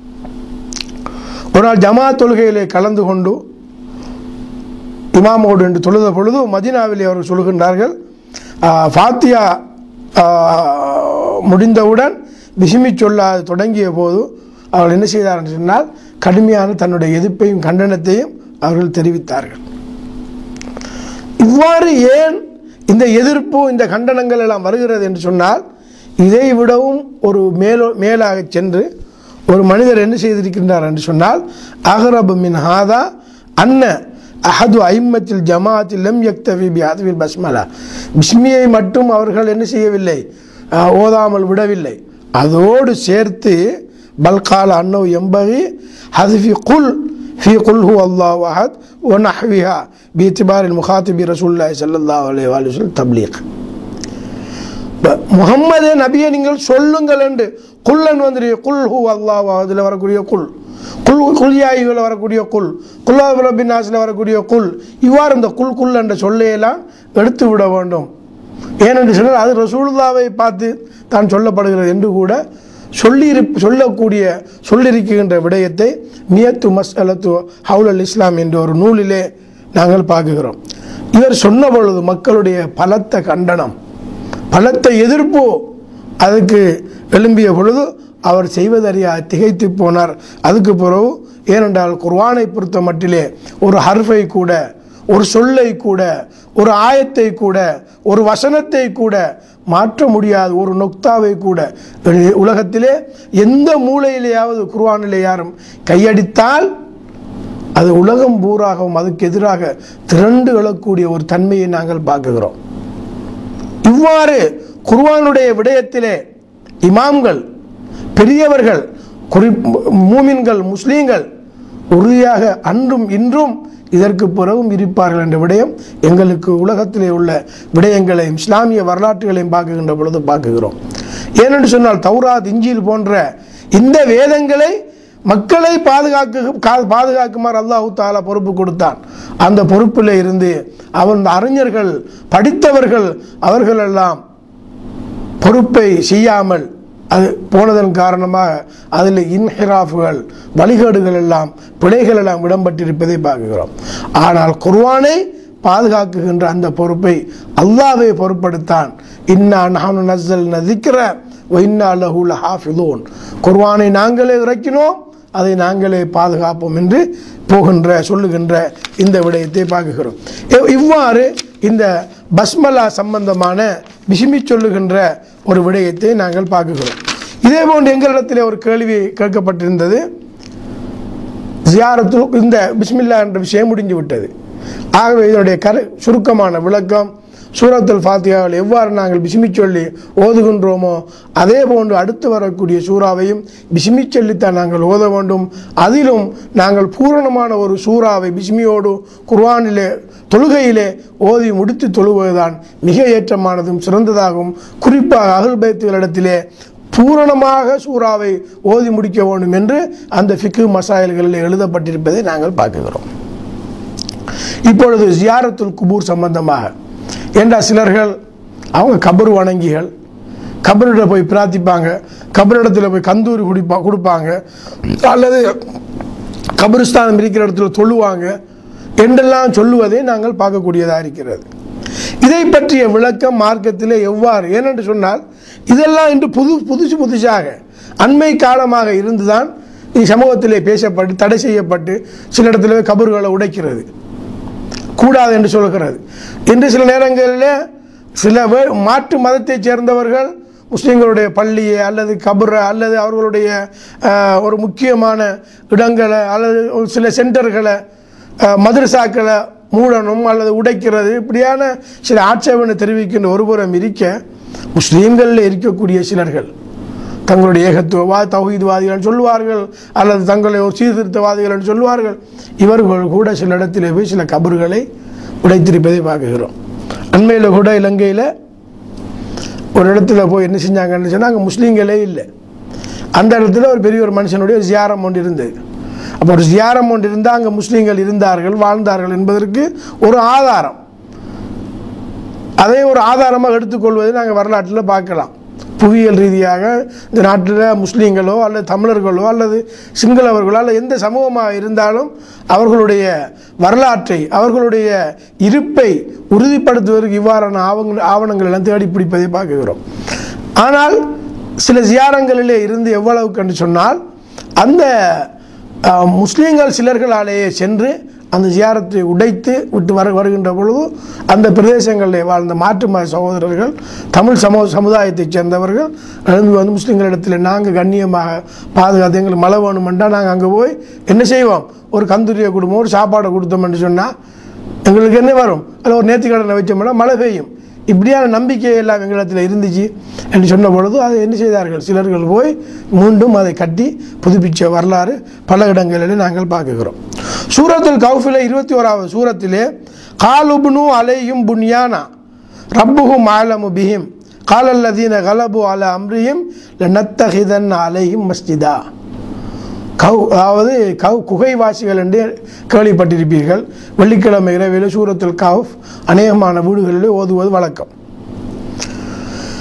ஒரு நாள் ஜமாத் தொழுகையிலே கலந்து கொண்டு இமாமோடு என்று தொழுத பொழுது மதினாவிலே அவர்கள் சொல்கின்றார்கள் ஆ, ஃபாத்தியா ஆ, முடிந்தவுடன் பிஸ்மி சொல்ல தொடங்கிய போது அவர்கள் என்ன செய்தார் என்று சொன்னால் கடுமையான தன்னுடைய எதிர்ப்பையும் கண்டனத்தையும் அவர்கள் தெரிவித்தார்கள் இவ்வாறு ஏன் இந்த எதிர்ப்பு இந்த கண்டனங்கள் எல்லாம் வருகிறது என்று சொன்னால் இதை விடவும் ஒரு மேலோ மேலாக சென்று ஒரு மனிதர் என்ன செய்திருக்கின்றார் என்று சொன்னால் அகரபு மின் ஹாதா அன்ன அஹது ஐம்மத்தில் ஜமாத்தில் லம் யக்தவி பி அதுவில் பஸ்மலா பிஸ்மியை மட்டும் அவர்கள் என்ன செய்யவில்லை ஆஹ், ஓதாமல் விடவில்லை அதோடு சேர்த்து பல்கால அன்னோ எம்பகி ஹதுஃபி குல் في قل هو الله أحد ونحوها باعتبار المخاطب رسول الله صلى الله عليه وآله وسلم تبليغ முகம்மதே நபியை நீங்கள் சொல்லுங்கள் என்று குல்லன் வந்துரு குல் ஹூ அல்லாஹ் அதில் வரக்கூடிய குல் குல் குல்யாயிகளில் வரக்கூடிய குல் குல்லாபின்னாஸில் வரக்கூடிய குல் இவ்வாறு இந்த குல் குல் என்ற சொல்லையெல்லாம் எடுத்து விட வேண்டும் ஏனென்று சொன்னால் அது ரசூலுல்லாவை பார்த்து தான் சொல்லப்படுகிறது என்று கூட சொல்லி சொல்லக்கூடிய சொல்லியிருக்கின்ற விடயத்தை நியத்து மஸ்அலத்து ஹவுலல் இஸ்லாம் என்ற ஒரு நூலிலே நாங்கள் பார்க்குகிறோம் இவர் சொன்ன பொழுது மக்களுடைய பலத்த கண்டனம் பலத்த எதிர்ப்பு அதுக்கு எழும்பிய பொழுது அவர் செய்வதறியா திகைத்து போனார் அதுக்கு பிறகு ஏனென்றால் குர்ஆனை பொறுத்த மட்டிலே ஒரு ஹர்ஃபை கூட ஒரு சொல்லை கூட ஒரு ஆயத்தை கூட ஒரு வசனத்தை கூட மாற்ற முடியாத ஒரு நொக்தாவை கூட வெளி- உலகத்திலே எந்த மூலையிலேயாவது குர்ஆனிலே யாரும் கையடித்தால் அது உலகம் பூராகவும் அதுக்கு எதிராக திரண்டு எழக்கூடிய ஒரு தன்மையை நாங்கள் பார்க்குகிறோம் இவ்வாறு குர்ஆனுடைய விடயத்திலே இமாம்கள் பெரியவர்கள் குறி மூமின்கள் முஸ்லீம்கள் உறுதியாக அன்றும் இன்றும் இதற்கு பிறகும் இருப்பார்கள் என்ற விடயம் எங்களுக்கு உலகத்திலே உள்ள விடயங்களையும் இஸ்லாமிய வரலாற்றுகளையும் பார்க்குகின்ற பொழுது பார்க்குகிறோம் ஏனென்று சொன்னால் தௌராத் இஞ்சில் போன்ற இந்த வேதங்களை மக்களை பாதுகாக்க கா- பாதுகாக்குமாறு அல்லாஹு தாலா பொறுப்பு கொடுத்தான் அந்த பொறுப்பில் இருந்து அவன் அறிஞர்கள் படித்தவர்கள் அவர்களெல்லாம் பொறுப்பை செய்யாமல் அது போனதன் காரணமாக அதில் இன்ஹிராஃபுகள் வழிகேடுகள் எல்லாம் பிழைகள் எல்லாம் இடம்பெற்றிருப்பதை பார்க்கிறோம் ஆனால் குர்ஆனை பாதுகாக்குகின்ற அந்த பொறுப்பை அல்லாஹ்வே பொறுப்படுத்தான் இன்னா நஹனு நஸ்ஸல் நதிக்கிற இன்னா லஹு லஹாஃபிதூன் குர்ஆனை நாங்களே இறக்கினோம் அதை நாங்களே பாதுகாப்போம் என்று போகின்ற சொல்லுகின்ற இந்த விடயத்தை பார்க்குகிறோம் இவ்- இவ்வாறு இந்த பஸ்மலா சம்பந்தமான பிசிமி சொல்லுகின்ற ஒரு விடயத்தை நாங்கள் பார்க்குகிறோம் இதே போன்று எங்களிடத்தில் ஒரு கேள்வி கேட்கப்பட்டிருந்தது ஜியாரத்து இந்த பிஸ்மில்லா என்ற விஷயம் முடிஞ்சு விட்டது ஆகவே இதனுடைய கரு சுருக்கமான விளக்கம் சூரத்துல் ஃபாத்தியாவில் எவ்வாறு நாங்கள் பிஸ்மி சொல்லி ஓதுகின்றோமோ அதே போன்று அடுத்து வரக்கூடிய சூறாவையும் பிஸ்மி சொல்லித்தான் நாங்கள் ஓத வேண்டும் அதிலும் நாங்கள் பூரணமான ஒரு சூறாவை பிஸ்மியோடு குர்ஆனிலே தொழுகையிலே ஓதி முடித்து தொழுவதுதான் மிக ஏற்றமானதும் சிறந்ததாகவும் குறிப்பாக அகல் பைத்துகளிடத்திலே பூரணமாக சூறாவை ஓதி முடிக்க வேண்டும் என்று அந்த ஃபிக்கு மசாயல்களில் எழுதப்பட்டிருப்பதை நாங்கள் பார்க்குகிறோம் இப்பொழுது ஜியாரத்துல் குபூர் சம்பந்தமாக என்ற சிலர்கள் அவங்க கபர் வணங்கிகள் கபரிடம் போய் பிரார்த்திப்பாங்க கபரிடத்தில் போய் கந்தூரி குடிப்பா கொடுப்பாங்க அல்லது கபரிஸ்தானம் இருக்கிற இடத்துல தொழுவாங்க என்றெல்லாம் சொல்லுவதை நாங்கள் பார்க்கக்கூடியதாக இருக்கிறது இதை பற்றிய விளக்கம் மார்க்கத்திலே எவ்வாறு ஏனென்று சொன்னால் இதெல்லாம் இன்று புது புதுசு புதுசாக அண்மை காலமாக இருந்துதான் இது சமூகத்திலே பேசப்பட்டு தடை செய்யப்பட்டு சில இடத்துல கபறுகளை உடைக்கிறது கூடாது என்று சொல்கிறது இன்று சில நேரங்களில் சில வே- மாற்று மதத்தைச் சேர்ந்தவர்கள் முஸ்லீம்களுடைய பள்ளியை அல்லது கபரை அல்லது அவர்களுடைய அஹ், ஒரு முக்கியமான இடங்களை அல்லது ஒரு சில சென்டர்களை அஹ், மதரசாக்களை மூடணும் அல்லது உடைக்கிறது இப்படியான சில ஆட்சேபனை தெரிவிக்கின்ற ஒருபுறம் இருக்க முஸ்லீம்களில் இருக்கக்கூடிய சிலர்கள் தங்களுடைய ஏகத்துவவா தௌஹீத்வாதிகள் சொல்லுவார்கள் அல்லது தங்களை ஒரு சீர்திருத்தவாதிகள் என்று சொல்லுவார்கள் இவர்கள் கூட சில இடத்திலே போய் சில கபறுகளை உடைத்திருப்பதை பார்க்குகிறோம் அண்மையில் கூட இலங்கையில் ஒரு இடத்துல போய் என்ன செஞ்சாங்கன்னு சொன்னால் அங்கே முஸ்லீம்களே இல்லை அந்த இடத்துல ஒரு பெரிய ஒரு மனுஷனுடைய ஒரு ஜியாரம் ஒன்று இருந்தது அப்போ ஒரு ஜியாரம் ஒன்று இருந்தால் அங்கே முஸ்லீம்கள் இருந்தார்கள் வாழ்ந்தார்கள் என்பதற்கு ஒரு ஆதாரம் அதை ஒரு ஆதாரமாக எடுத்துக்கொள்வதை நாங்கள் வரலாற்றில் பார்க்கலாம் புவியியல் ரீதியாக இந்த நாட்டில் முஸ்லீம்களோ அல்லது தமிழர்களோ அல்லது சிங்களவர்களோ அல்லது எந்த சமூகமாக இருந்தாலும் அவர்களுடைய வரலாற்றை அவர்களுடைய இருப்பை உறுதிப்படுத்துவதற்கு இவ்வாறான ஆவணங்கள் ஆவணங்கள் எல்லாம் தேடி பிடிப்பதை பார்க்குகிறோம் ஆனால் சில ஜியாரங்களிலே இருந்து எவ்வளவு கண்டு சொன்னால் அந்த அஹ், முஸ்லீம்கள் சிலர்களாலேயே சென்று அந்த ஜியாரத்தை உடைத்து விட்டு வரு வருகின்ற பொழுது அந்த பிரதேசங்களிலே வாழ்ந்த மாற்று மத சகோதரர்கள் தமிழ் சமூக சமுதாயத்தைச் சேர்ந்தவர்கள் எழுந்து வந்து முஸ்லீம்களிடத்தில் நாங்கள் கண்ணியமாக பாதுகாத்து எங்களுக்கு மழை வேணுமென்றால் நாங்கள் அங்கே போய் என்ன செய்வோம் ஒரு கந்துரியை கொடுப்போம் ஒரு சாப்பாடை கொடுத்தோம்னு சொன்னால் எங்களுக்கு என்ன வரும் அதில் ஒரு நேர்த்திக்கடனை வச்சோம்னா மழை பெய்யும் இப்படியான நம்பிக்கை எல்லாம் எங்களிடத்தில் இருந்துச்சு என்று சொன்ன பொழுது அதை என்ன செய்தார்கள் சிலர்கள் போய் மீண்டும் அதை கட்டி புதுப்பிச்ச வரலாறு பல இடங்களிலே நாங்கள் பார்க்குகிறோம் சூரத்துல் கௌஃபில இருபத்தி ஓராவது சூரத்திலே காலுப்னு அலையும் புன்யானா ரப்புஹும் ஆலமு பிஹிம் காலல்லதீன கலபு அல அம்ரியும் லனத்தஹிதன் அலையும் மஸ்ஜிதா கவ் அதாவது கவ் குகைவாசிகள் என்று கேள்விப்பட்டிருப்பீர்கள் வெள்ளிக்கிழமை இரவில் சூரத்துல் கவுஃப் அநேகமான வீடுகளில் ஓதுவது வழக்கம்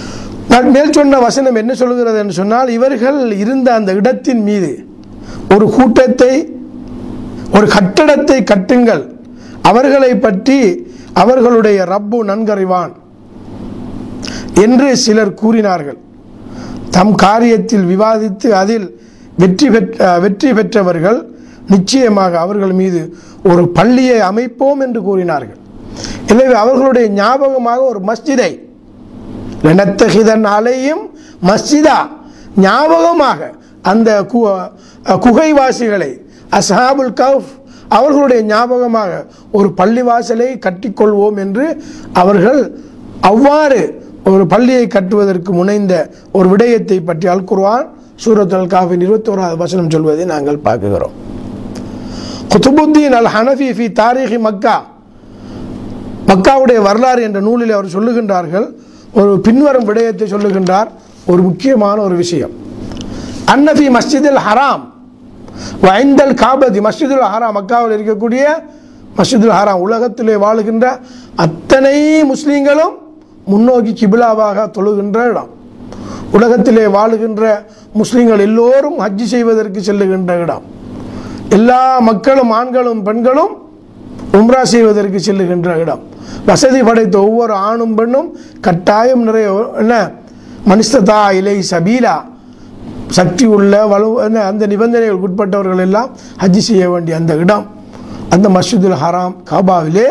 நான் மேல் சொன்ன வசனம் என்ன சொல்கிறது என்று சொன்னால் இவர்கள் இருந்த அந்த இடத்தின் மீது ஒரு கூட்டத்தை ஒரு கட்டடத்தை கட்டுங்கள் அவர்களை பற்றி அவர்களுடைய ரப்பு நன்கறிவான் என்று சிலர் கூறினார்கள் தம் காரியத்தில் விவாதித்து அதில் வெற்றி பெற்ற வெற்றி பெற்றவர்கள் நிச்சயமாக அவர்கள் மீது ஒரு பள்ளியை அமைப்போம் என்று கூறினார்கள் எனவே அவர்களுடைய ஞாபகமாக ஒரு மஸ்ஜிதை லனத்தகிதன் அலையும் மஸ்ஜிதா ஞாபகமாக அந்த கு குகைவாசிகளை அஸ்ஹாபுல் கஃப் அவர்களுடைய ஞாபகமாக ஒரு பள்ளிவாசலை கட்டிக்கொள்வோம் என்று அவர்கள் அவ்வாறு ஒரு பள்ளியை கட்டுவதற்கு முனைந்த ஒரு விடயத்தை பற்றி அல் குர்ஆன் சூரத் அல் காஃபின் இருபத்தோராவது வசனம் சொல்வதை நாங்கள் பார்க்குகிறோம் குத்துபுத்தீன் அல் ஹனஃபி ஃபி தாரிஹி மக்கா மக்காவுடைய வரலாறு என்ற நூலில் அவர் சொல்லுகின்றார்கள் ஒரு பின்வரும் விடயத்தை சொல்லுகின்றார் ஒரு முக்கியமான ஒரு விஷயம் அன்னபி மஸ்ஜிதில் ஹராம் வைந்தல் காபதி மஸ்ஜிதுல் ஹராம் மக்காவில் இருக்கக்கூடிய மஸ்ஜிதுல் ஹராம் உலகத்திலே வாழுகின்ற அத்தனை முஸ்லீம்களும் முன்னோக்கி கிபிலாவாக தொழுகின்ற இடம் உலகத்திலே வாழுகின்ற முஸ்லீம்கள் எல்லோரும் ஹஜ்ஜி செய்வதற்கு செல்லுகின்ற இடம் எல்லா மக்களும் ஆண்களும் பெண்களும் உம்ரா செய்வதற்கு செல்லுகின்ற இடம் வசதி படைத்த ஒவ்வொரு ஆணும் பெண்ணும் கட்டாயம் நிறைய என்ன மனிஸ்ததா இலை சபீலா சக்தி உள்ள வலு என்ன அந்த நிபந்தனைகளுக்கு உட்பட்டவர்கள் எல்லாம் ஹஜ்ஜி செய்ய வேண்டிய அந்த இடம் அந்த மஸ்ஜிதுல் ஹராம் காபாவிலே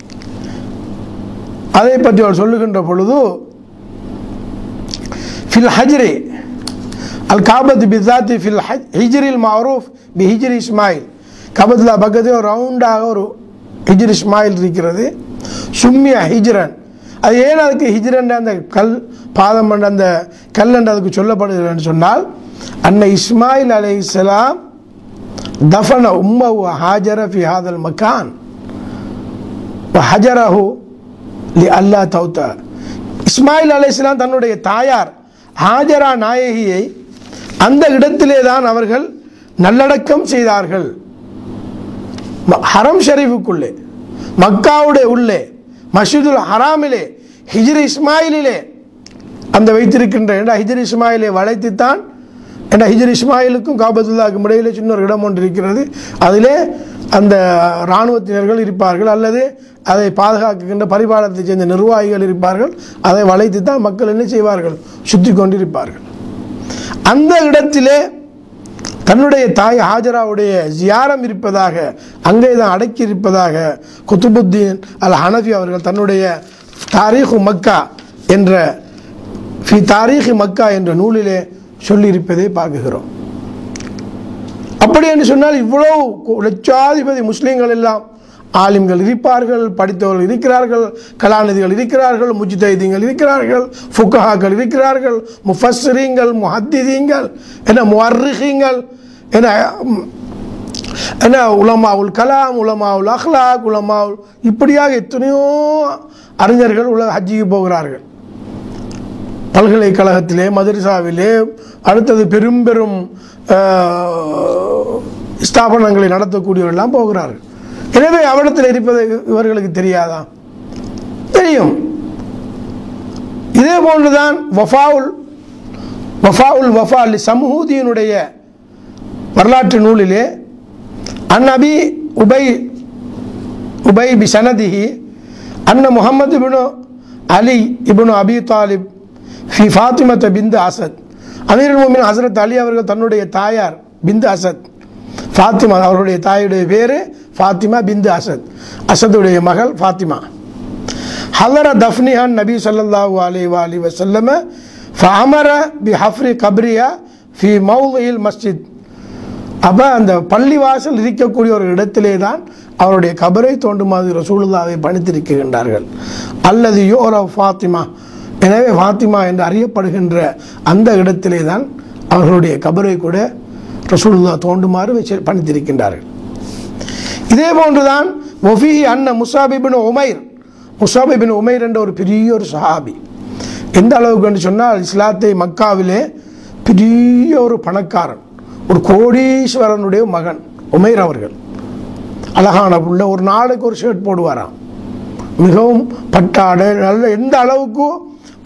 அதை பற்றி அவர் சொல்லுகின்ற பொழுது ஃபில் ஹஜ்ரி அல் காபத் பிதாத்தி ஃபில் ஹிஜ்ரில் மாரூஃப் பி ஹிஜ்ரி இஸ்மாயில் கபத்துல்லா பக்கத்தில் ஒரு ரவுண்டாக ஒரு ஹிஜ்ரி இஸ்மாயில் இருக்கிறது சும்மியா ஹிஜ்ரன் அது ஏன் அதுக்கு ஹிஜ்ரன் அந்த கல் பாதம் என்ற அந்த கல் என்று அதுக்கு சொல்லப்படுகிறன்னு சொன்னால் அன்னை இஸ்மாயில் அலை இஸ்லாம் தஃபன உம்மவு ஹாஜர ஃபி ஹாதல் மக்கான் ஹஜரஹு லி அல்லா தௌத்த இஸ்மாயில் அலை இஸ்லாம் தன்னுடைய தாயார் ஹாஜரா நாயகியை அந்த இடத்திலே தான் அவர்கள் நல்லடக்கம் செய்தார்கள் ம- ஹரம் ஷரீஃபுக்குள்ளே மக்காவுடைய உள்ளே மஸ்ஜிதுல் ஹராமிலே ஹிஜ்ரி இஸ்மாயிலிலே அந்த வைத்திருக்கின்ற ஏண்டா ஹிஜ்ரி இஸ்மாயிலை வளைத்துத்தான் ஏண்டா ஹிஜ்ரி இஸ்மாயிலுக்கும் காபத்துல்லாவுக்கும் இடையிலே சின்ன ஒரு இடம் ஒன்று இருக்கிறது அதிலே அந்த இராணுவத்தினர்கள் இருப்பார்கள் அல்லது அதை பாதுகாக்கின்ற பரிபாலத்தை சேர்ந்த நிர்வாகிகள் இருப்பார்கள் அதை வளைத்து தான் மக்கள் என்ன செய்வார்கள் சுற்றி கொண்டிருப்பார்கள் அந்த இடத்திலே தன்னுடைய தாய் ஹாஜராவுடைய ஜியாரம் இருப்பதாக அங்கே தான் அடக்கி இருப்பதாக குத்துபுத்தீன் அல் ஹனஃபி அவர்கள் தன்னுடைய தாரீஹு மக்கா என்ற ஃபி தாரீஹி மக்கா என்ற நூலிலே சொல்லியிருப்பதை பார்க்குகிறோம் அப்படி என்று சொன்னால் இவ்வளவு கு- லட்சாதிபதி முஸ்லீம்கள் எல்லாம் ஆலிம்கள் இருப்பார்கள் படித்தவர்கள் இருக்கிறார்கள் கலாநிதிகள் இருக்கிறார்கள் முஜ்தைதீங்கள் இருக்கிறார்கள் ஃபுக்கஹாக்கள் இருக்கிறார்கள் முஃபஸ்ஸரீங்கள் முஹத்திதீங்கள் என்ன முவர்ரிஹீங்கள் என்ன ம், என்ன உலமாவுல் கலாம் உலமாவுல் அஹ்லாக் உலமாவுல் இப்படியாக எத்தனையோ அறிஞர்கள் உலக ஹஜ்ஜிக்கு போகிறார்கள் பல்கலைக்கழகத்திலே மதரசாவிலே அடுத்தது பெரும் பெரும் ஆஹ், ஸ்தாபனங்களை நடத்தக்கூடியவர்கள்லாம் போகிறார்கள் எனவே அவரிடத்தில் இருப்பது இவர்களுக்கு தெரியாதா தெரியும் இதே போன்றுதான் வஃபாவுல் வஃபாவுல் வஃபா அலி சமூதியினுடைய வரலாற்று நூலிலே அந்நபி உபை உபை பி சனதிஹி அன்ன முகமது இப்னு அலி இப்னு அபி தாலிப் ஃபி ஃபாத்திமத்த பிந்து அசத் அமீருல் மோமின் ஹசரத் அலி அவர்கள் தன்னுடைய தாயார் பிந்து அசத் ஃபாத்திமா அவருடைய தாயுடைய பேர் ஃபாத்திமா பிந்து அசத் அசதுடைய மகள் ஃபாத்திமா ஹலர தஃப்னிஹான் நபி ஸல்லல்லாஹு அலைஹி வாலி வஸல்லம ஃபஅமர பி ஹஃப்ரி கப்ரியா ஃபி மௌலில் மஸ்ஜித் அப்போ அந்த பள்ளிவாசல் இருக்கக்கூடிய ஒரு இடத்திலே தான் அவருடைய கபரை தோண்டுமாறு ரசூலுல்லாவை பணித்திருக்கின்றார்கள் அல்லது யோர ஃபாத்திமா எனவே ஃபாத்திமா என்று அறியப்படுகின்ற அந்த இடத்திலே தான் அவர்களுடைய கபரை கூட ரசூலுல்லா தோண்டுமாறு வச்சு பணித்திருக்கின்றார்கள் இதே போன்றுதான் ஒஃபி அன்ன முசாபிபின் உமைர் முசாபிபின் உமைர் என்ற ஒரு பெரிய ஒரு சஹாபி எந்த அளவுக்கு என்று சொன்னால் இஸ்லாத்தை மக்காவிலே பெரிய ஒரு பணக்காரன் ஒரு கோடீஸ்வரனுடைய மகன் உமைர் அவர்கள் அழகான புள்ள ஒரு நாளைக்கு ஒரு ஷர்ட் போடுவாராம் மிகவும் பட்டாடை நல்ல எந்த அளவுக்கு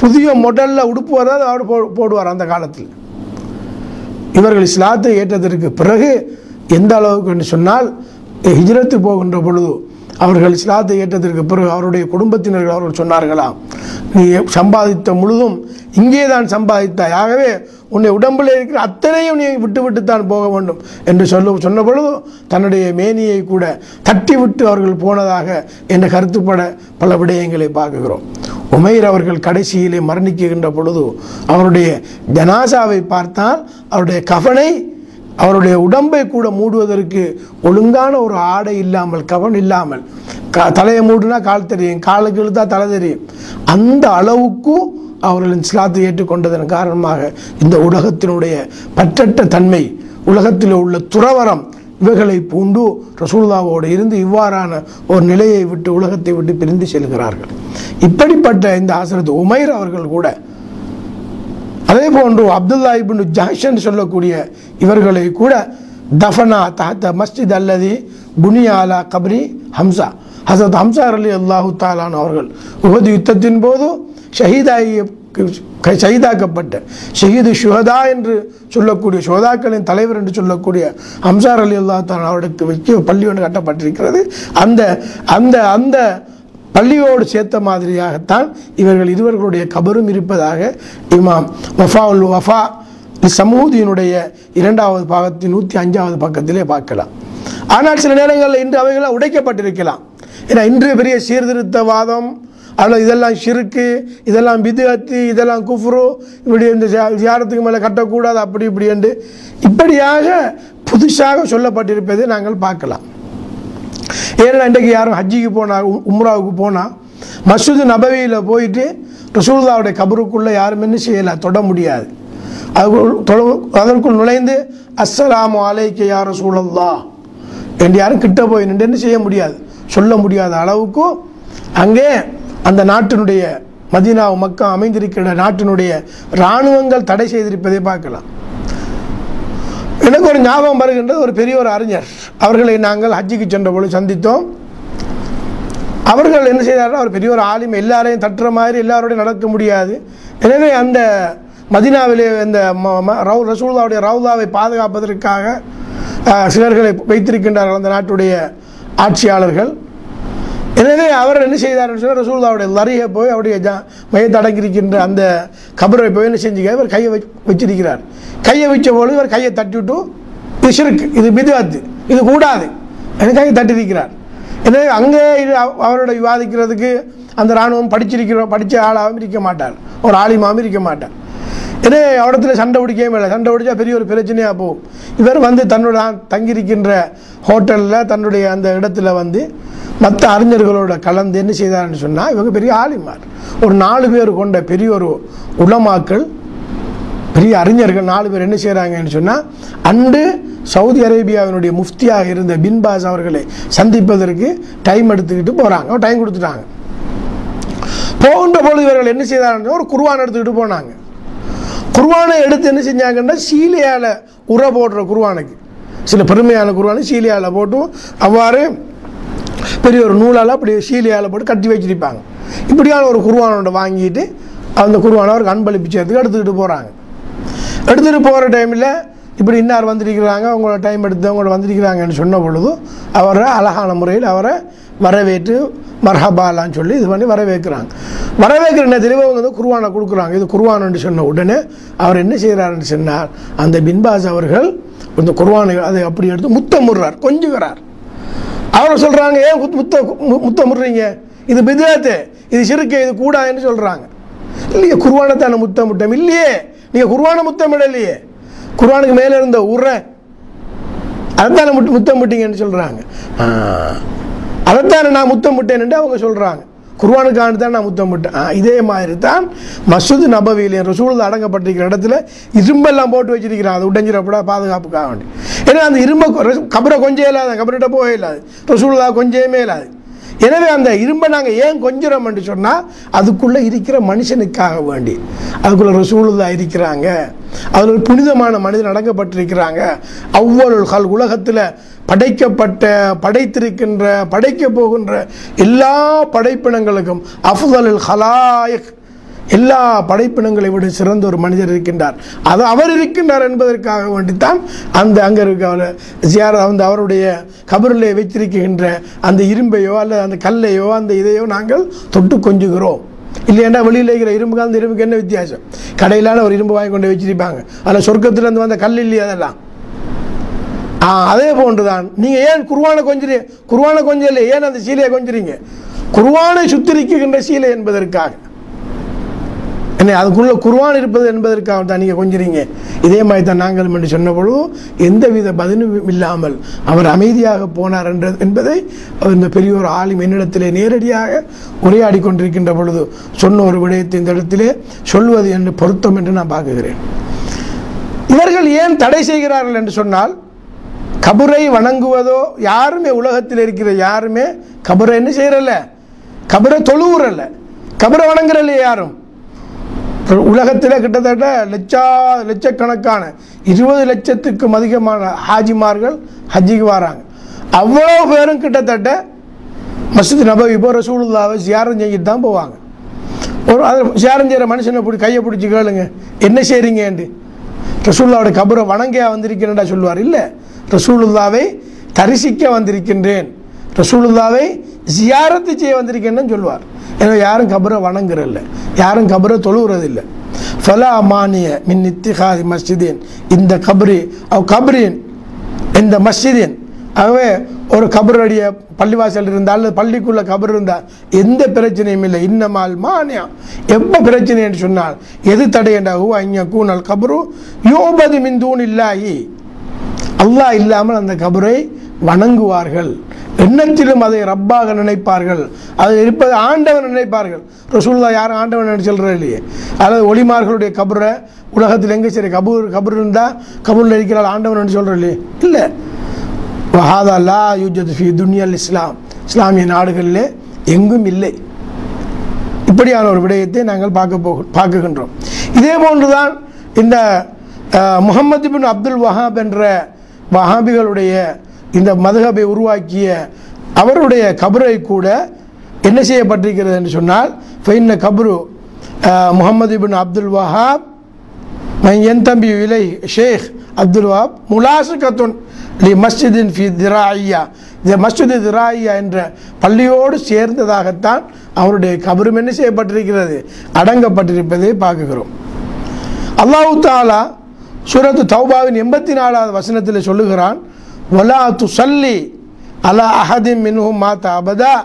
புதிய மாடலில் உடுப்பு வராது அவர் போ போடுவார் அந்த காலத்தில் இவர்கள் இஸ்லாத்தை ஏற்றதற்கு பிறகு எந்த அளவுக்கு என்று சொன்னால் ஹிஜ்ரத்து போகின்ற பொழுது அவர்கள் இஸ்லாத்தை ஏற்றதற்கு பிறகு அவருடைய குடும்பத்தினர்கள் அவர்கள் சொன்னார்களாம் நீ சம்பாதித்த முழுதும் இங்கே தான் சம்பாதித்தாய் ஆகவே உன்னை உடம்பில் இருக்கிற அத்தனையும் நீ விட்டு விட்டுத்தான் போக வேண்டும் என்று சொல்ல சொன்ன பொழுது தன்னுடைய மேனியை கூட தட்டி விட்டு அவர்கள் போனதாக என்ற கருத்துப்பட பல விடயங்களை பார்க்குகிறோம் உமைர் அவர்கள் கடைசியிலே மரணிக்கின்ற பொழுது அவருடைய ஜனாசாவை பார்த்தால் அவருடைய கஃனை அவருடைய உடம்பை கூட மூடுவதற்கு ஒழுங்கான ஒரு ஆடை இல்லாமல் கவன் இல்லாமல் க தலையை மூடுனா கால் தெரியும் காலுக்கு இழுத்தா தலை தெரியும் அந்த அளவுக்கு அவர்கள் இஸ்லாத்தை ஏற்றுக்கொண்டதன் காரணமாக இந்த உலகத்தினுடைய பற்றற்ற தன்மை உலகத்தில் உள்ள துறவரம் இவைகளை பூண்டு ரசூல்லாவோடு இருந்து இவ்வாறான ஒரு நிலையை விட்டு உலகத்தை விட்டு பிரிந்து செல்கிறார்கள் இப்படிப்பட்ட இந்த ஆசிரத்து உமைர் அவர்கள் கூட அதே போன்று அப்துல்லா இப்னு ஜாஷன் சொல்லக்கூடிய இவர்களை கூட தஃபனா தாத்த மஸ்ஜித் அல்லது புனியாலா கப்ரி ஹம்சா ஹசரத் ஹம்சா அலி அல்லாஹு தாலான் அவர்கள் உகது யுத்தத்தின் போது ஷஹீதாகி ஷஹீதாக்கப்பட்ட ஷஹீது ஷுஹதா என்று சொல்லக்கூடிய ஷுஹதாக்களின் தலைவர் என்று சொல்லக்கூடிய ஹம்சார் அலி அல்லா தான் அவருக்கு வச்சு பள்ளி ஒன்று கட்டப்பட்டிருக்கிறது அந்த அந்த அந்த பள்ளியோடு சேர்த்த மாதிரியாகத்தான் இவர்கள் இருவர்களுடைய கபரும் இருப்பதாக இமாம் வஃபா உல் வஃபா சமூதியினுடைய இரண்டாவது பாகத்தின் நூற்றி அஞ்சாவது பக்கத்திலே பார்க்கலாம் ஆனால் சில நேரங்களில் இன்று அவைகளாம் உடைக்கப்பட்டிருக்கலாம் ஏன்னா இன்று பெரிய சீர்திருத்தவாதம் அதில் இதெல்லாம் ஷிருக்கு இதெல்லாம் பிதுகத்தி இதெல்லாம் குஃப்ரு இப்படி இந்த ஜியாரத்துக்கு மேலே கட்டக்கூடாது அப்படி இப்படி என்று இப்படியாக புதுசாக சொல்லப்பட்டிருப்பதை நாங்கள் பார்க்கலாம் ஏன்னா இன்றைக்கு யாரும் ஹஜ்ஜிக்கு போனால் உம்ராவுக்கு போனால் மசூது நபவியில் போயிட்டு ரசூல்லாவுடைய கபருக்குள்ளே யாரும் என்ன செய்யலை தொட முடியாது அதுக்குள் தொட அதற்குள் நுழைந்து அஸ்ஸலாமு அலைக்கு யார் ரசூலல்லா என்று யாரும் கிட்ட போய் நின்று என்ன செய்ய முடியாது சொல்ல முடியாத அளவுக்கு அங்கே அந்த நாட்டினுடைய மதீனா மக்கா அமைந்திருக்கிற நாட்டினுடைய இராணுவங்கள் தடை செய்திருப்பதை பார்க்கலாம் எனக்கு ஒரு ஞாபகம் வருகின்றது ஒரு பெரிய ஒரு அறிஞர் அவர்களை நாங்கள் ஹஜ்ஜிக்கு சென்ற பொழுது சந்தித்தோம் அவர்கள் என்ன செய்தார்கள் அவர் பெரிய ஒரு ஆலிம் எல்லாரையும் தட்டுற மாதிரி எல்லாரோடையும் நடக்க முடியாது எனவே அந்த மதினாவிலே இந்த ரவு ரசூல்லாவுடைய ரவுதாவை பாதுகாப்பதற்காக சிலர்களை வைத்திருக்கின்றார்கள் அந்த நாட்டுடைய ஆட்சியாளர்கள் எனவே அவர் என்ன செய்தார் சொன்னால் ரசூல்லாவுடைய லரியை போய் அவருடைய ஜா மையத்தை அடங்கியிருக்கின்ற அந்த கபரை போய் என்ன செஞ்சுக்க இவர் கையை வச்சு வச்சிருக்கிறார் கையை வச்ச பொழுது இவர் கையை தட்டிவிட்டு இது ஷிருக்கு இது பிதுவாத்து இது கூடாது எனக்கு கையை தட்டியிருக்கிறார் எனவே அங்கே இது அவரோட விவாதிக்கிறதுக்கு அந்த இராணுவம் படிச்சிருக்கிற படித்த ஆளாகவும் இருக்க மாட்டார் ஒரு ஆலிமாவும் இருக்க மாட்டார் எனவே இடத்துல சண்டை பிடிக்கவே இல்லை சண்டை பிடிச்சா பெரிய ஒரு பிரச்சனையாக போகும் இவர் வந்து தன்னோட தங்கியிருக்கின்ற ஹோட்டலில் தன்னுடைய அந்த இடத்துல வந்து மற்ற அறிஞர்களோட கலந்து என்ன செய்தார்னு சொன்னால் இவங்க பெரிய ஆலிமார் ஒரு நாலு பேர் கொண்ட பெரிய ஒரு உலமாக்கள் பெரிய அறிஞர்கள் நாலு பேர் என்ன செய்கிறாங்கன்னு சொன்னால் அன்று சவுதி அரேபியாவினுடைய முஃப்தியாக இருந்த பின்பாஸ் அவர்களை சந்திப்பதற்கு டைம் எடுத்துக்கிட்டு போகிறாங்க டைம் கொடுத்துட்டாங்க போகின்ற பொழுது இவர்கள் என்ன செய்தார்கள் ஒரு குருவான் எடுத்துக்கிட்டு போனாங்க குருவானை எடுத்து என்ன செஞ்சாங்கன்னா சீலையால் உர போடுற குருவானுக்கு சில பெருமையான குருவானை சீலையால் போட்டு அவ்வாறு பெரிய ஒரு நூலால் அப்படி சீலையால் போட்டு கட்டி வச்சிருப்பாங்க இப்படியான ஒரு குருவானோட வாங்கிட்டு அந்த குருவானை அவருக்கு அன்பளிப்பிச்சதுக்கு எடுத்துக்கிட்டு போகிறாங்க எடுத்துகிட்டு போகிற டைமில் இப்படி இன்னார் வந்திருக்கிறாங்க அவங்களோட டைம் எடுத்து அவங்களோட வந்திருக்கிறாங்கன்னு சொன்ன பொழுது அவரை அழகான முறையில் அவரை வரவேற்று மர்ஹபாலான்னு சொல்லி இது பண்ணி வரவேற்கிறாங்க வரவேற்கிற நேரத்தில் இவங்க வந்து குருவானை கொடுக்குறாங்க இது குருவானு சொன்ன உடனே அவர் என்ன செய்கிறாருன்னு சொன்னார் அந்த பின்பாஸ் அவர்கள் இந்த குருவானை அதை அப்படி எடுத்து முத்தமுடுறார் கொஞ்சுகிறார் அவர் சொல்கிறாங்க ஏன் முத்த முத்த முத்தமுடுறீங்க இது பிதாத்து இது சிறுக்கு இது கூடாதுன்னு சொல்கிறாங்க இல்லையே குருவானை தானே முத்தமிட்டம் இல்லையே நீங்கள் குருவான முத்தமிடலையே குர்ஆனுக்கு மேலே இருந்த உரை அதைத்தானே முட்டு முத்தம் விட்டீங்கன்னு சொல்கிறாங்க அதைத்தானே நான் முத்தம் விட்டேன்னு அவங்க சொல்கிறாங்க குர்ஆனுக்கான தான் நான் முத்தம் விட்டேன் ஆ, இதே மாதிரி தான் மசூது நபவியிலே ரசூல் அடங்கப்பட்டிருக்கிற இடத்துல இரும்பெல்லாம் போட்டு வச்சிருக்கிறான் அது உடைஞ்சிடப்பட பாதுகாப்புக்காக வேண்டி ஏன்னா அந்த இரும்பை கொ- ரசூ- கபரை கொஞ்சம் இல்லாத கபரிட்ட போகவே இல்லாது ரசூல்லா கொஞ்சமே இல்லாது எனவே அந்த இரும்பை நாங்கள் ஏன் கொஞ்சம் என்று சொன்னால் அதுக்குள்ளே இருக்கிற மனுஷனுக்காக வேண்டி அதுக்குள்ளே ரசூலுல்லா இருக்கிறாங்க அதில் ஒரு புனிதமான மனிதன் அடங்கப்பட்டிருக்கிறாங்க அவ்வளவு கல் உலகத்தில் படைக்கப்பட்ட படைத்திருக்கின்ற படைக்க போகின்ற எல்லா படைப்பினங்களுக்கும் அஃதலுல் ஹலாயக் எல்லா படைப்பினங்களை விட சிறந்த ஒரு மனிதர் இருக்கின்றார் அது அவர் இருக்கின்றார் என்பதற்காக வேண்டித்தான் அந்த அங்கே இருக்க அவர் ஜியார அந்த அவருடைய கபரிலே வைத்திருக்கின்ற அந்த இரும்பையோ அல்லது அந்த கல்லையோ அந்த இதையோ நாங்கள் தொட்டு கொஞ்சுகிறோம் இல்லைன்னா வெளியில் இருக்கிற இரும்புக்கு அந்த இரும்புக்கு என்ன வித்தியாசம் கடையிலான ஒரு இரும்பு வாங்கி கொண்டு வச்சிருப்பாங்க அதில் சொர்க்கத்திலேருந்து வந்த கல் இல்லையா அதெல்லாம் ஆ அதே போன்றுதான் நீங்க ஏன் குருவானை கொஞ்சிரி குருவானை கொஞ்சல ஏன் அந்த சீலையை கொஞ்சுறீங்க குருவானை சுத்திரிக்குகின்ற சீலை என்பதற்காக என்ன அதுக்குள்ள குருவான் இருப்பது என்பதற்காக தான் நீங்கள் கொஞ்சுறீங்க இதே மாதிரி தான் நாங்கள் என்று சொன்ன பொழுது எந்தவித பதிலும் இல்லாமல் அவர் அமைதியாக போனார் என்ற என்பதை அவர் இந்த பெரிய ஒரு ஆளும் என்னிடத்திலே நேரடியாக உரையாடி கொண்டிருக்கின்ற பொழுது சொன்ன ஒரு விடயத்தை இந்த இடத்திலே சொல்வது என்று பொருத்தம் என்று நான் பார்க்குகிறேன் இவர்கள் ஏன் தடை செய்கிறார்கள் என்று சொன்னால் கபரை வணங்குவதோ யாருமே உலகத்தில் இருக்கிற யாருமே கபரை என்ன செய்யறல்ல கபரை தொழுவுறல்ல கபரை வணங்குறல்ல யாரும் உலகத்தில் கிட்டத்தட்ட லட்சா லட்சக்கணக்கான இருபது லட்சத்துக்கும் அதிகமான ஹாஜிமார்கள் ஹஜ்ஜிக்கு வராங்க அவ்வளோ பேரும் கிட்டத்தட்ட மஸ்ஜித் நபவி இப்போ ரசூலுல்லாவை சியாரம் செஞ்சுட்டு தான் போவாங்க ஒரு அது சியாரம் செய்கிற மனுஷனை பிடி கையை பிடிச்சி கேளுங்க என்ன செய்கிறீங்கன்ட்டு ரசூல்லாவோட கபரை வணங்கியா வந்திருக்கிறேன்டா சொல்லுவார் இல்லை ரசூலுல்லாவை தரிசிக்க வந்திருக்கின்றேன் ரசூலுல்லாவை ஜியாரத்து செய்ய வந்திருக்கேன்னு சொல்லுவார் எனவே யாரும் கபரை வணங்குறதில்ல யாரும் கபரை தொழுகிறதில்ல ஃபலா மானிய மின் இத்திஹாதி மஸ்ஜிதின் இந்த கபரி அவ் கபரின் இந்த மஸ்ஜிதின் ஆகவே ஒரு கபருடைய பள்ளிவாசல் இருந்தால் அல்லது பள்ளிக்குள்ள கபர் இருந்தால் எந்த பிரச்சனையும் இல்லை இன்னமால் மானியம் எப்போ பிரச்சனை என்று சொன்னால் எது தடை என்றாகு அங்க கூனல் கபரு யோபது மிந்தூன் இல்லாயி அல்லாஹ் இல்லாமல் அந்த கபரை வணங்குவார்கள் எண்ணத்திலும் அதை ரப்பாக நினைப்பார்கள் அது இருப்பது ஆண்டவன் நினைப்பார்கள் ரசூல்லா யாரும் ஆண்டவன் நினைச்சு சொல்கிறது இல்லையே அதாவது ஒளிமார்களுடைய கபரை உலகத்தில் எங்கே சரி கபூர் கபர் இருந்தால் கபூரில் இருக்கிறாள் ஆண்டவன் நினைச்சு சொல்கிறோம் இல்லையே இல்லை வஹாதா லா யூஜத் ஃபி துன்யல் இஸ்லாம் இஸ்லாமிய நாடுகளிலே எங்கும் இல்லை இப்படியான ஒரு விடயத்தை நாங்கள் பார்க்க போக பார்க்குகின்றோம் இதே போன்றுதான் இந்த அஹ், முஹம்மது பின் அப்துல் வஹாப் என்ற வஹாபிகளுடைய இந்த மதுஹபை உருவாக்கிய அவருடைய கபரை கூட என்ன செய்யப்பட்டிருக்கிறது என்று சொன்னால் ஃபைன்ன கபரு அஹ், முஹம்மது பின் அப்துல் வஹாப் என் தம்பி இலை ஷேக் அப்துல் வஹாப் முலாசுகத்துன் லி மஸ்ஜிதின் ஃபி திராயியா இந்த மஸ்ஜித் திராயியா என்ற பள்ளியோடு சேர்ந்ததாகத்தான் அவருடைய கபரும் என்ன செய்யப்பட்டிருக்கிறது அடங்கப்பட்டிருப்பதை பார்க்குகிறோம் அல்லாஹு தாலா சூரத்து தௌபாவின் எண்பத்தி நாலாவது வசனத்தில் சொல்லுகிறான் வலா துசல்லி அலா அஹதின் மின்ஹும் மாத்த அபதா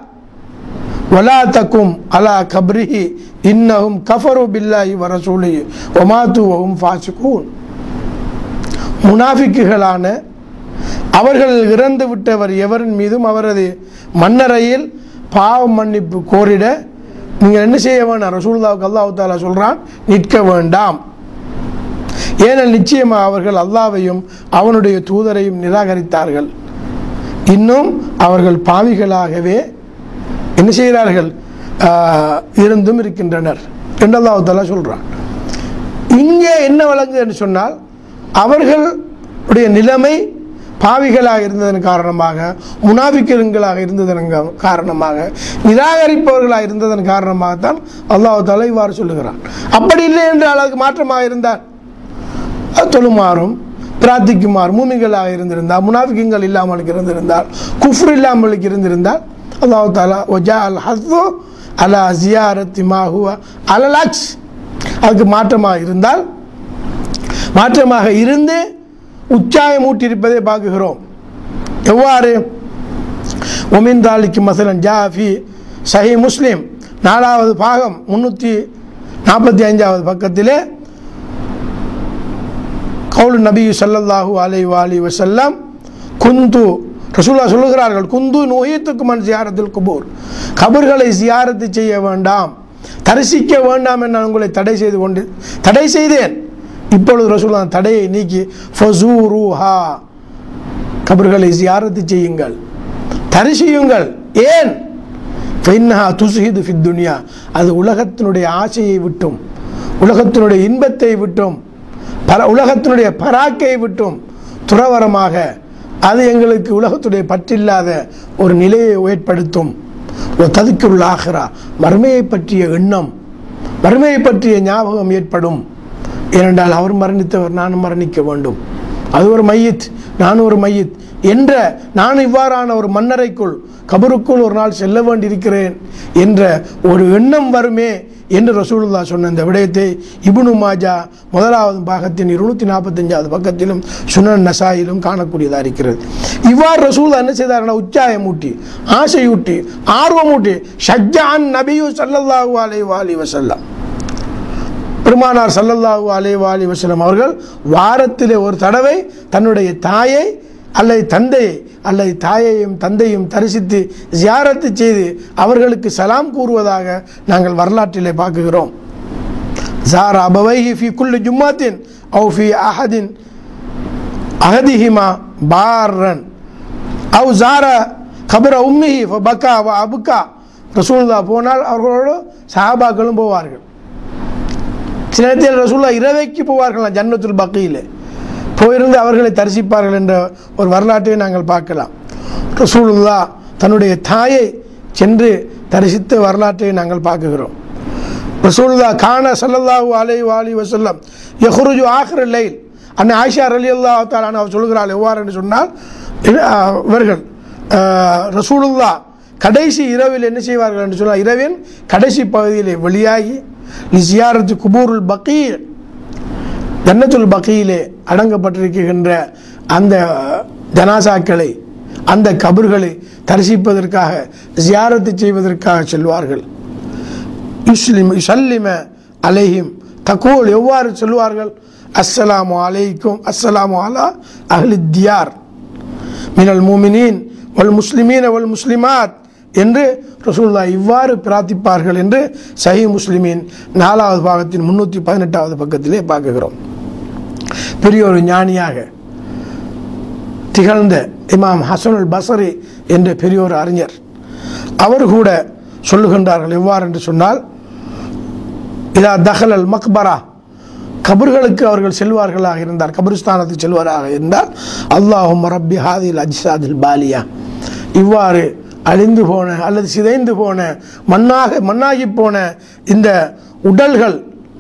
வலா தக்கும் அலா கப்ரிஹி இன்னஹும் கஃபரு பில்லாஹி வரசூலி ஒமாத்து வஹும் ஃபாசிகூன் முனாஃபிக்குகளான அவர்கள் இறந்து விட்டவர் எவரின் மீதும் அவரது மன்னரையில் பாவ மன்னிப்பு கோரிட நீங்கள் என்ன செய்ய வேண்டாம் ரசூலுல்லாவுக்கு அல்லாஹ் தாலா சொல்கிறான் நிற்க வேண்டாம் ஏனெனில் நிச்சயமாக அவர்கள் அல்லாவையும் அவனுடைய தூதரையும் நிராகரித்தார்கள் இன்னும் அவர்கள் பாவிகளாகவே என்ன செய்கிறார்கள் ஆஹ், இருந்தும் இருக்கின்றனர் என்று அல்லாஹ் தாலா சொல்கிறான் இங்கே என்ன வழங்கு என்று சொன்னால் அவர்களுடைய நிலைமை பாவிகளாக இருந்ததன் காரணமாக முனாபிக்கருங்களாக இருந்ததன் கா- காரணமாக நிராகரிப்பவர்களாக இருந்ததன் காரணமாகத்தான் அல்லாஹ் தாலா இவ்வாறு சொல்லுகிறான் அப்படி இல்லை என்றால் அதுக்கு மாற்றமாக இருந்தால் அது தொழுமாறும் பிரார்த்திக்குமாறு மூமிகளாக இருந்திருந்தால் முனாஃபிக்குங்கள் இல்லாமல் இருந்திருந்தால் குஃப்ர் இல்லாமல் இருந்திருந்தால் அல்லாஹ் தாலா ஒஜா அல் ஹஸ்து அலா ஜியாரத்தி மாஹுவ அலலாக்ஸ் அதுக்கு மாற்றமாக இருந்தால் மாற்றமாக இருந்து உச்சாயம் ஊட்டியிருப்பதை பார்க்குகிறோம் எவ்வாறு ஒமின் தாலிக்கு மசலன் ஜாஃபி சஹி முஸ்லிம் நாலாவது பாகம் முன்னூற்றி நாற்பத்தி அஞ்சாவது பக்கத்திலே கவுல் நபி ஸல்லல்லாஹு அலைஹி வாலி வஸல்லம் குந்து ரசூல்லா சொல்லுகிறார்கள் குந்து நோயத்துக்கு மன் ஜியாரத்தில் குபூர் கபர்களை ஜியாரத்து செய்ய வேண்டாம் தரிசிக்க வேண்டாம் என்று நான் உங்களை தடை செய்து கொண்டு தடை செய்தேன் இப்பொழுது ரசூல்லா அந்த தடையை நீக்கி ஃபசூருஹா கபர்களை ஜியாரத்து செய்யுங்கள் தரிசியுங்கள் ஏன் ஃபைன்னஹா துசுஹிது ஃபித் துனியா அது உலகத்தினுடைய ஆசையை விட்டும் உலகத்தினுடைய இன்பத்தை விட்டும் பர உலகத்தினுடைய பராக்கை விட்டும் துறவரமாக அது எங்களுக்கு உலகத்துடைய பற்றில்லாத ஒரு நிலையை ஏற்படுத்தும் ஒரு ததுக்குள் ஆகிறா மர்மையை பற்றிய எண்ணம் வறுமையை பற்றிய ஞாபகம் ஏற்படும் ஏனென்றால் அவர் மரணித்தவர் நானும் மரணிக்க வேண்டும் அது ஒரு மையத் நான் ஒரு மையத் என்ற நான் இவ்வாறான ஒரு மன்னரைக்குள் கபருக்குள் ஒரு நாள் செல்ல வேண்டியிருக்கிறேன் என்ற ஒரு எண்ணம் வருமே என்று ரசூலுல்லா சொன்ன இந்த விடயத்தை இப்னு மாஜா முதலாவது பாகத்தின் இருநூத்தி நாற்பத்தஞ்சாவது பக்கத்திலும் சுனன் நசாயிலும் காணக்கூடியதாக இருக்கிறது இவ்வாறு ரசூல்லா என்ன செய்தார்னா உச்சாயமூட்டி ஆசையூட்டி ஆர்வமூட்டி ஷஜ்ஜான் நபியு ஸல்லல்லாஹு அலைஹி வாலி வஸல்லம் பெருமானார் ஸல்லல்லாஹு அலைஹி வாலி வஸல்லம் அவர்கள் வாரத்திலே ஒரு தடவை தன்னுடைய தாயை அல்லது தந்தையை அல்லது தாயையும் தந்தையும் தரிசித்து ஜியாரத்து செய்து அவர்களுக்கு சலாம் கூறுவதாக நாங்கள் வரலாற்றிலே பார்க்குகிறோம் ஜார் அபவைஹி ஃபி குல்லி ஜும்மாத்தின் அவு ஃபி அஹதின் அஹதிஹிமா பார்ரன் அவு ஜார கபர உம்மிஹி பக்கா வ அபுக்கா ரசூலுல்லா போனால் அவர்களோடு சஹாபாக்களும் போவார்கள் சில நேரத்தில் ரசூல்லா இரவைக்கு போவார்களாம் ஜன்னத்துல் பக்கியில் போயிருந்து அவர்களை தரிசிப்பார்கள் என்ற ஒரு வரலாற்றை நாங்கள் பார்க்கலாம் ரசூலுல்லா தன்னுடைய தாயை சென்று தரிசித்த வரலாற்றை நாங்கள் பார்க்குகிறோம் ரசூலுல்லா கான ஸல்லல்லாஹு அலைஹி வாலி வஸல்லம் யஹ்ருஜு ஆஹிர் லைல் அன்னை ஆயிஷா ரலியல்லாஹு தஆலா அவர் சொல்கிறாள் எவ்வாறு என்று சொன்னால் இவ- அஹ், இவர்கள் அஹ், ரசூலுல்லா கடைசி இரவில் என்ன செய்வார்கள் என்று சொன்னால் இரவின் கடைசி பகுதியிலே வெளியாகி ஜியாரத்து குபூருல் பக்கீர் ஜன்னத்துல் பக்கியிலே அடங்கப்பட்டிருக்கின்ற அந்த ஜனாசாக்களை அந்த கபர்களை தரிசிப்பதற்காக ஜியாரத்து செய்வதற்காக செல்வார்கள் யுஸ்லிம் யுசல்லிம அலைஹிம் தகோல் எவ்வாறு சொல்வார்கள் அஸ்ஸலாமு அலைக்கும் அஸ்ஸலாமு அலா அஹ்லி தியார் மினல் மூமினீன் வல் முஸ்லிமீன வல் முஸ்லிமாத் என்று ரசூல்லா இவ்வாறு பிரார்த்திப்பார்கள் என்று சஹி முஸ்லிமின் நாலாவது பாகத்தின் முன்னூற்றி பதினெட்டாவது பக்கத்திலே பார்க்குகிறோம் பெரிய ஒரு ஞானியாக திகழ்ந்த இமாம் ஹசனுல் பசரி என்ற பெரிய ஒரு அறிஞர் அவர் கூட சொல்லுகின்றார்கள் எவ்வாறு என்று சொன்னால் இதா தஹல் அல் மக்பரா கபர்களுக்கு அவர்கள் செல்வார்களாக இருந்தார் கபரிஸ்தானத்துக்கு செல்வாராக இருந்தால் அல்லாஹும் ரப்பி ஹாதில் அஜ்சாதில் பாலியா இவ்வாறு அழிந்து போன அல்லது சிதைந்து போன மண்ணாக மண்ணாகி போன இந்த உடல்கள்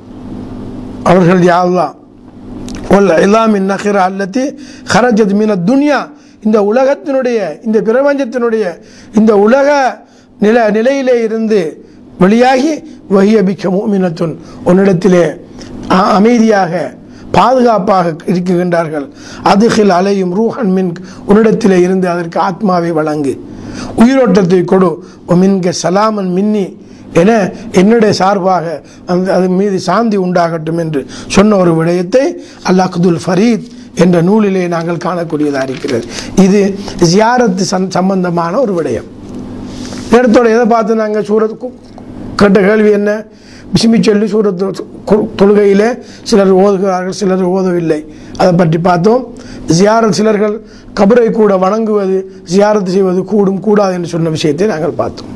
அவர்கள் யாவ்லாம் ஒல் இல்லாமின் நகிர அல்லத்தி ஹரஜத் மீன துன்யா இந்த உலகத்தினுடைய இந்த பிரபஞ்சத்தினுடைய இந்த உலக நில நிலையிலே இருந்து வெளியாகி வகியபிக்க மூமினத்துன் உன்னிடத்திலே அ- அமைதியாக பாதுகாப்பாக இருக்குகின்றார்கள் அதுகில் அலையும் ரூஹன் மின் உன்னிடத்திலே இருந்து அதற்கு ஆத்மாவை வழங்கு உயிரோட்டத்தை கொடு மின்க சலாமன் மின்னி என என்னுடைய சார்பாக அந்த அது மீது சாந்தி உண்டாகட்டும் என்று சொன்ன ஒரு விடயத்தை அல் அக்துல் ஃபரீத் என்ற நூலிலே நாங்கள் காணக்கூடியதாக இருக்கிறது இது ஜியாரத்து சம் சம்பந்தமான ஒரு விடயம் நேரத்தோட எதை பார்த்து நாங்கள் சூரத் கு- கேட்ட கேள்வி என்ன பிசிமி சொல்லி சூரத் தொழுகையிலே சிலர் ஓதுகிறார்கள் சிலர் ஓதவில்லை அதை பற்றி பார்த்தோம் ஜியாரத் சிலர்கள் கபரை கூட வணங்குவது ஜியாரத் செய்வது கூடும் கூடாது என்று சொன்ன விஷயத்தை நாங்கள் பார்த்தோம்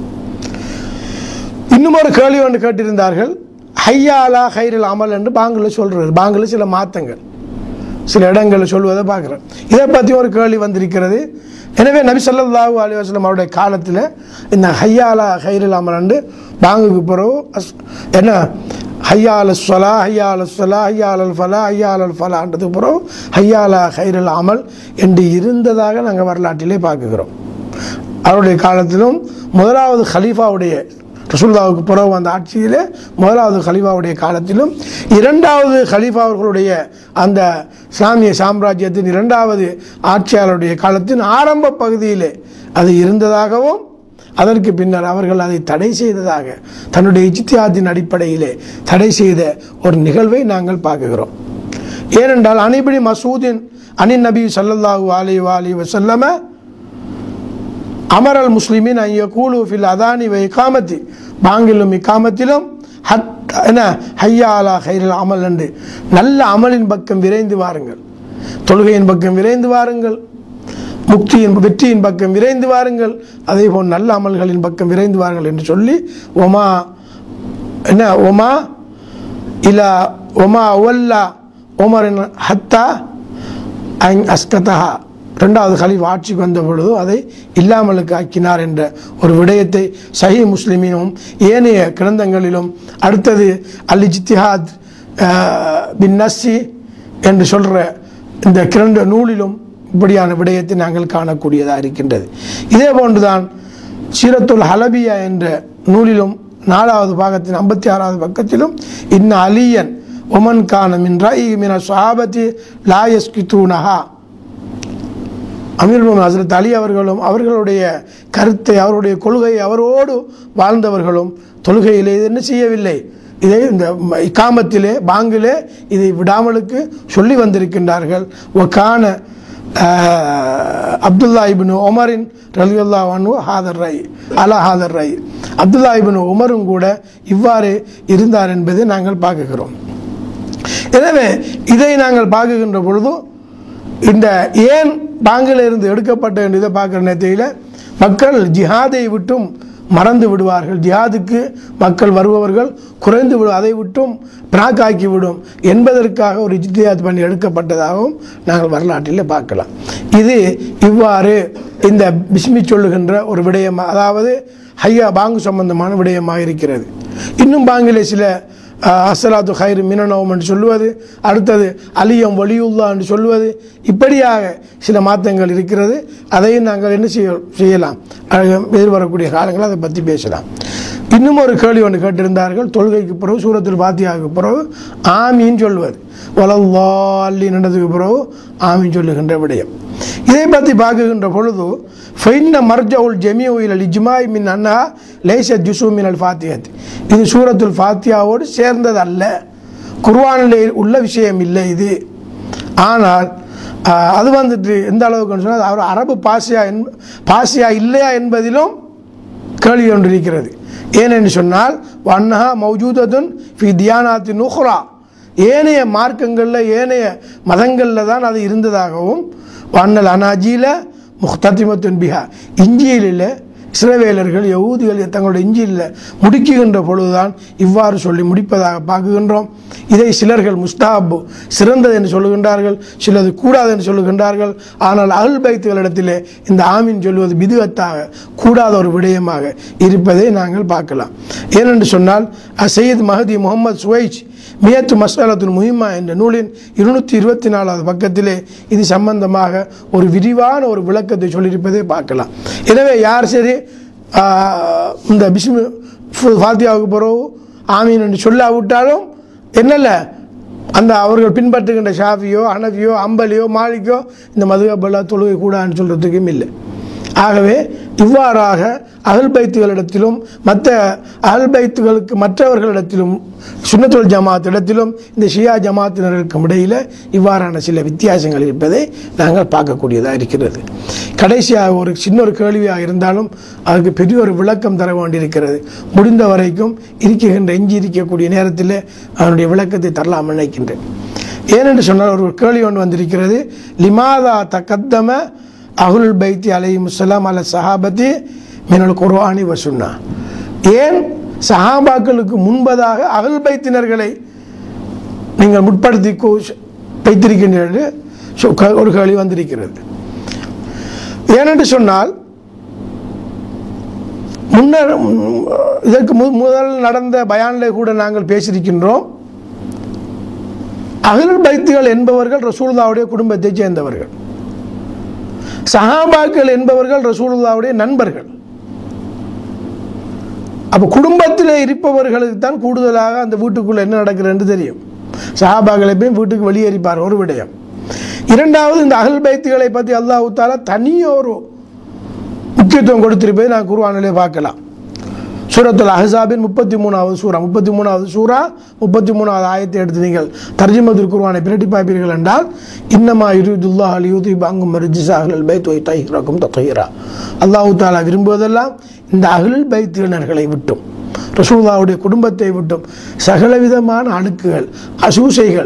இன்னும் ஒரு கேள்வி ஒன்று கேட்டிருந்தார்கள் ஹையாலா ஹைரல் அமல் என்று பாங்கில் சொல்றது பாங்கில் சில மாற்றங்கள் சில இடங்களில் சொல்வதை பார்க்குறேன் இதை பற்றி ஒரு கேள்வி வந்திருக்கிறது எனவே நபி ஸல்லல்லாஹு அலைஹி வஸல்லம் அவருடைய காலத்தில் இந்த ஹையாலா ஹைரல் அமல் என்று பாங்குக்கு பிறகு அஸ்- என்ன ஹையால சொலா ஹையால சொலா ஹையாலல் ஃபலா ஹையாலல் ஃபலான்றதுக்கு பிறகு ஹையாலா ஹைரல் அமல் என்று இருந்ததாக நாங்கள் வரலாற்றிலே பார்க்குகிறோம் அவருடைய காலத்திலும் முதலாவது ஹலீஃபாவுடைய ரசூல்லாவுக்கு பிறகு வந்த ஆட்சியிலே முதலாவது ஹலீஃபாவுடைய காலத்திலும் இரண்டாவது ஹலீஃபா அவர்களுடைய அந்த இஸ்லாமிய சாம்ராஜ்யத்தின் இரண்டாவது ஆட்சியாளருடைய காலத்தின் ஆரம்ப பகுதியிலே அது இருந்ததாகவும் அதற்கு பின்னர் அவர்கள் அதை தடை செய்ததாக தன்னுடைய இஜ்தியாத்தின் அடிப்படையிலே தடை செய்த ஒரு நிகழ்வை நாங்கள் பார்க்குகிறோம் ஏனென்றால் அனிபடி மசூதின் அனி நபி ஸல்லல்லாஹு அலைஹி வாலி வஸல்லம அமரல் முஸ்லிமின் ஐய கூலு ஃபில் அதானி வை இக்காமத்தி பாங்கிலும் இக்காமத்திலும் ஹத் என்ன ஹையா அலா ஹைரல் அமல் என்று நல்ல அமலின் பக்கம் விரைந்து வாருங்கள் தொழுகையின் பக்கம் விரைந்து வாருங்கள் முக்தியின் வெற்றியின் பக்கம் விரைந்து வாருங்கள் அதே போல் நல்ல அமல்களின் பக்கம் விரைந்து வாருங்கள் என்று சொல்லி ஒமா என்ன ஒமா இலா ஒமா ஒல்லா ஒமரின் ஹத்தா அங் அஸ்கதஹா ரெண்டாவது கலீஃப் ஆட்சிக்கு வந்த பொழுது அதை இல்லாமலுக்கு ஆக்கினார் என்ற ஒரு விடயத்தை சஹி முஸ்லிமினும் ஏனைய கிரந்தங்களிலும் அடுத்தது அல் இஜ்திஹாத் அஹ், பின் நஸ்ஸி என்று சொல்கிற இந்த கிரந்த நூலிலும் இப்படியான விடயத்தை நாங்கள் காணக்கூடியதாக இருக்கின்றது இதே போன்றுதான் சீரத்துல் ஹலபியா என்ற நூலிலும் நாலாவது பாகத்தின் ஐம்பத்தி ஆறாவது பக்கத்திலும் இன்ன அலியன் ஒமன் கானம் என்ற மின சுவாபத்தி லாயஸ்கித்தூனஹா அமீர் முகமது ஹசரத் அலி அவர்களும் அவர்களுடைய கருத்தை அவருடைய கொள்கை அவரோடு வாழ்ந்தவர்களும் தொழுகையிலே இது என்ன செய்யவில்லை இதை இந்த ம- இக்காமத்திலே பாங்கிலே இதை விடாமலுக்கு சொல்லி வந்திருக்கின்றார்கள் ஒக்கான அப்துல்லா இபின் உமரின் ரலியுல்லா அனு ஹாதர் ரை அலா ஹாதர் ரை அப்துல்லா இபின் உமரும் கூட இவ்வாறு இருந்தார் என்பதை நாங்கள் பார்க்குகிறோம் எனவே இதை நாங்கள் பார்க்குகின்ற பொழுது இந்த ஏன் பாங்கில் இருந்து எடுக்கப்பட்ட இதை பார்க்குற நேரத்தில் மக்கள் ஜிஹாதை விட்டும் மறந்து விடுவார்கள் ஜிஹாதுக்கு மக்கள் வருபவர்கள் குறைந்து விடும் அதை விட்டும் பிராக்காக்கி விடும் என்பதற்காக ஒரு இஜ்தியாத் பண்ணி எடுக்கப்பட்டதாகவும் நாங்கள் வரலாற்றில் பார்க்கலாம் இது இவ்வாறு இந்த பிஸ்மி சொல்லுகின்ற ஒரு விடயம் அதாவது ஹையா பாங்கு சம்பந்தமான விடயமாக இருக்கிறது இன்னும் பாங்கிலே சில அஹ், அஸ்ஸலாத்து ஹைர் மினனோம் என்று சொல்லுவது அடுத்தது அலியம் வலியுல்லா என்று சொல்லுவது இப்படியாக சில மாற்றங்கள் இருக்கிறது அதையும் நாங்கள் என்ன செய்ய செய்யலாம் அஹ், எதிர்வரக்கூடிய காலங்களில் அதை பற்றி பேசலாம் இன்னும் ஒரு கேள்வி ஒன்று கேட்டிருந்தார்கள் தொழுகைக்கு பிறகு சூரத்தில் பாத்தியாவுக்கு பிறகு ஆமீன் சொல்வது வலல்லாலி நடந்ததுக்கு பிறகு ஆமீன் சொல்லுகின்ற விடயம் இதை பற்றி பார்க்குகின்ற பொழுது ஃபைன்ன மர்ஜவுல் ஜெமியூ இல் இஜ்மாய் மின் அன்னா லேச ஜுசு மின் அல் ஃபாத்தியத் இது சூரத்துல் ஃபாத்தியாவோடு சேர்ந்தது அல்ல குர்ஆனிலே உள்ள விஷயம் இல்லை இது ஆனால் ஆஹ், அது வந்துட்டு எந்த அளவுக்கு சொன்னால் அவர் அரபு பாசியா என் பாசியா இல்லையா என்பதிலும் கேள்வி ஒன்று இருக்கிறது ஏனென்று சொன்னால் வன்னஹா மௌஜூதத்துன் ஃபி தியானாத்தி நுஹ்ரா ஏனைய மார்க்கங்களில் ஏனைய மதங்களில் தான் அது இருந்ததாகவும் வண்ணல் அனாஜில முஹ்தத்திமத்துன் பிஹா இஞ்சியிலில் இஸ்ரவேலர்கள் யகூதிகள் தங்களுடைய இஞ்சியில் முடிக்குகின்ற பொழுதுதான் இவ்வாறு சொல்லி முடிப்பதாக பார்க்குகின்றோம் இதை சிலர்கள் முஸ்தாபு சிறந்தது என்று சொல்லுகின்றார்கள் சிலது கூடாது என்று சொல்லுகின்றார்கள் ஆனால் அருள் பைத்துகளிடத்திலே இந்த ஆமீன் சொல்வது பிதுவத்தாக கூடாத ஒரு விடயமாக இருப்பதை நாங்கள் பார்க்கலாம் ஏனென்று சொன்னால் சையத் மஹதி முகமது சுவைச் மியத்து மசாலத்துல் முஹிமா என்ற நூலின் இருநூற்றி இருபத்தி நாலாவது பக்கத்திலே இது சம்பந்தமாக ஒரு விரிவான ஒரு விளக்கத்தை சொல்லியிருப்பதை பார்க்கலாம் எனவே யார் சரி ஆஹ், இந்த பிஸ்மி ஃபாத்தியாவுக்கு பிறகு ஆமீன் என்று சொல்லாவிட்டாலும் என்னல்ல அந்த அவர்கள் பின்பற்றுகின்ற ஷாஃபியோ அனஃபியோ அம்பலியோ மாலிக்கோ இந்த மதுகபல்லா தொழுகை கூடாதுன்னு சொல்கிறதுக்கும் இல்லை ஆகவே இவ்வாறாக அகல் பைத்துகளிடத்திலும் மற்ற அகல் பைத்துகளுக்கு மற்றவர்களிடத்திலும் சுன்னத்துல் ஜமாத் இடத்திலும் இந்த ஷியா ஜமாத்தினருக்கும் இடையில் இவ்வாறான சில வித்தியாசங்கள் இருப்பதை நாங்கள் பார்க்கக்கூடியதாக இருக்கிறது கடைசியாக ஒரு சின்ன ஒரு கேள்வியாக இருந்தாலும் அதுக்கு பெரிய ஒரு விளக்கம் தர வேண்டியிருக்கிறது முடிந்த வரைக்கும் இருக்குகின்ற எஞ்சி இருக்கக்கூடிய நேரத்தில் அதனுடைய விளக்கத்தை தரலாம் நினைக்கின்றேன் ஏனென்று சொன்னால் ஒரு கேள்வி ஒன்று வந்திருக்கிறது லிமாதா தக்கத்தம அகுல் பைத்தி அலை முஸ்லாம் அல சஹாபத்தி மினல் குர்ஆனி வசுன்னா ஏன் சஹாபாக்களுக்கு முன்பதாக அகல் பைத்தினர்களை நீங்கள் முற்படுத்தி கூ- வைத்திருக்கின்றீர்கள் சொ- க- ஒரு கேள்வி வந்திருக்கிறது ஏனென்று சொன்னால் முன்னர் ம், இதற்கு மு- முதல் நடந்த பயானிலே கூட நாங்கள் பேசியிருக்கின்றோம் அகல் பைத்துகள் என்பவர்கள் ரசூலுல்லாவுடைய குடும்பத்தைச் சேர்ந்தவர்கள் சஹாபாக்கள் என்பவர்கள் ரசூலுல்லாவுடைய நண்பர்கள் அப்போ குடும்பத்தில் இருப்பவர்களுக்கு தான் கூடுதலாக அந்த வீட்டுக்குள்ள என்ன நடக்குதுன்னு தெரியும் சஹாபாக்களை போய் வீட்டுக்கு வெளியேறிப்பார் ஒரு விடயம் இரண்டாவது இந்த அகல் பைத்துகளை பற்றி அல்லாஹ் தாலா தனியொரு முக்கியத்துவம் கொடுத்திருப்பதை நான் குருவானிலே பார்க்கலாம் சூரத்துல் அஹ்ஸாபின் முப்பத்தி மூணாவது சூரா முப்பத்தி மூணாவது சூரா முப்பத்தி மூணாவது ஆயத்தை எடுத்து நீங்கள் தர்ஜிமதுல் குர்ஆனை பிரட்டி பார்ப்பீர்கள் என்றால் இன்னமா யுரிதுல்லா அலியூதி பாங்கும் மரிஜிசா அஹ்லல் பைத் வை தஹிரக்கும் தஹீரா அல்லாஹு தாலா விரும்புவதெல்லாம் இந்த அஹ்லுல் பைத்தினர்களை விட்டும் ரசூலுல்லாவுடைய குடும்பத்தை விட்டும் சகலவிதமான அழுக்குகள் அசூசைகள்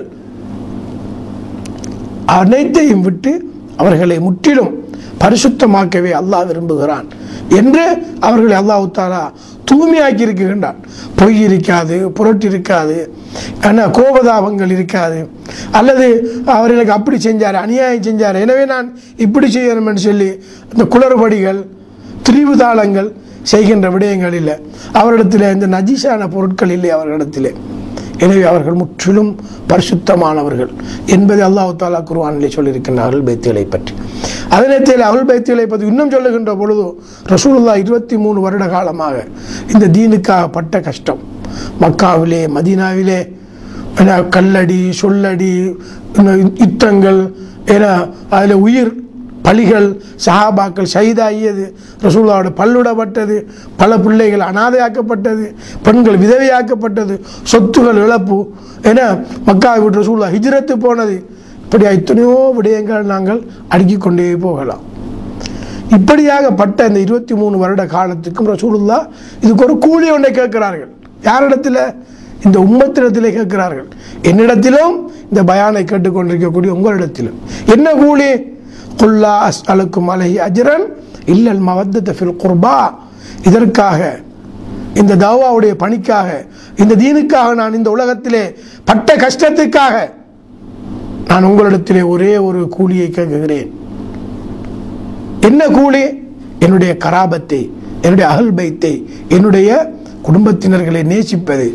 அனைத்தையும் விட்டு அவர்களை முற்றிலும் பரிசுத்தமாக்கவே அல்லாஹ் விரும்புகிறான் என்று அவர்களை அல்லாஹ் தாலா தூய்மையாக்கி இருக்கின்றான் பொய் இருக்காது புரட்டு இருக்காது ஆனால் கோபதாபங்கள் இருக்காது அல்லது அவர் எனக்கு அப்படி செஞ்சார் அநியாயம் செஞ்சார் எனவே நான் இப்படி செய்யணும் என்று சொல்லி இந்த குளறுபடிகள் திரிவுதாளங்கள் செய்கின்ற விடயங்கள் இல்லை அவரிடத்தில் இந்த நஜீஸான பொருட்கள் இல்லை அவர்களிடத்திலே எனவே அவர்கள் முற்றிலும் பரிசுத்தமானவர்கள் என்பதை அல்லாஹ் தாலா குர்ஆனிலே சொல்லியிருக்கின்ற அருள் பைத்தியலை பற்றி அதே நேரத்தில் அருள் பைத்தியலை பற்றி இன்னும் சொல்லுகின்ற பொழுது ரசூலுல்லா இருபத்தி மூணு வருட காலமாக இந்த தீனுக்காக பட்ட கஷ்டம் மக்காவிலே மதீனாவிலே என கல்லடி சொல்லடி இன்னும் யுத்தங்கள் என அதில் உயிர் பலிகள் சஹாபாக்கள் ஷஹீதாகியது ரசூல்லாவோட பல்லுடப்பட்டது பல பிள்ளைகள் அனாதையாக்கப்பட்டது பெண்கள் விதவையாக்கப்பட்டது சொத்துகள் இழப்பு என மக்காவை விட்டு ரசூல்லா ஹிஜ்ரத்து போனது இப்படி எத்தனையோ விடயங்கள் நாங்கள் அடுக்கிக் கொண்டே போகலாம் இப்படியாக பட்ட இந்த இருபத்தி மூணு வருட காலத்துக்கும் ரசூலுல்லா இதுக்கு ஒரு கூலி ஒன்றை கேட்கிறார்கள் யாரிடத்தில் இந்த உம்மத்திடத்திலே கேட்கிறார்கள் என்னிடத்திலும் இந்த பயானை கேட்டுக்கொண்டிருக்கக்கூடிய உங்களிடத்திலும் என்ன கூலி குல்லா அஸ் அலுக்கும் அலை அஜரன் இல்லல் மவத்தத்தை ஃபில் குர்பா இதற்காக இந்த தாவாவுடைய பணிக்காக இந்த தீனுக்காக நான் இந்த உலகத்திலே பட்ட கஷ்டத்துக்காக நான் உங்களிடத்திலே ஒரே ஒரு கூலியை கேட்கிறேன் என்ன கூலி என்னுடைய கராபத்தை என்னுடைய அகல் பைத்தை என்னுடைய குடும்பத்தினர்களை நேசிப்பது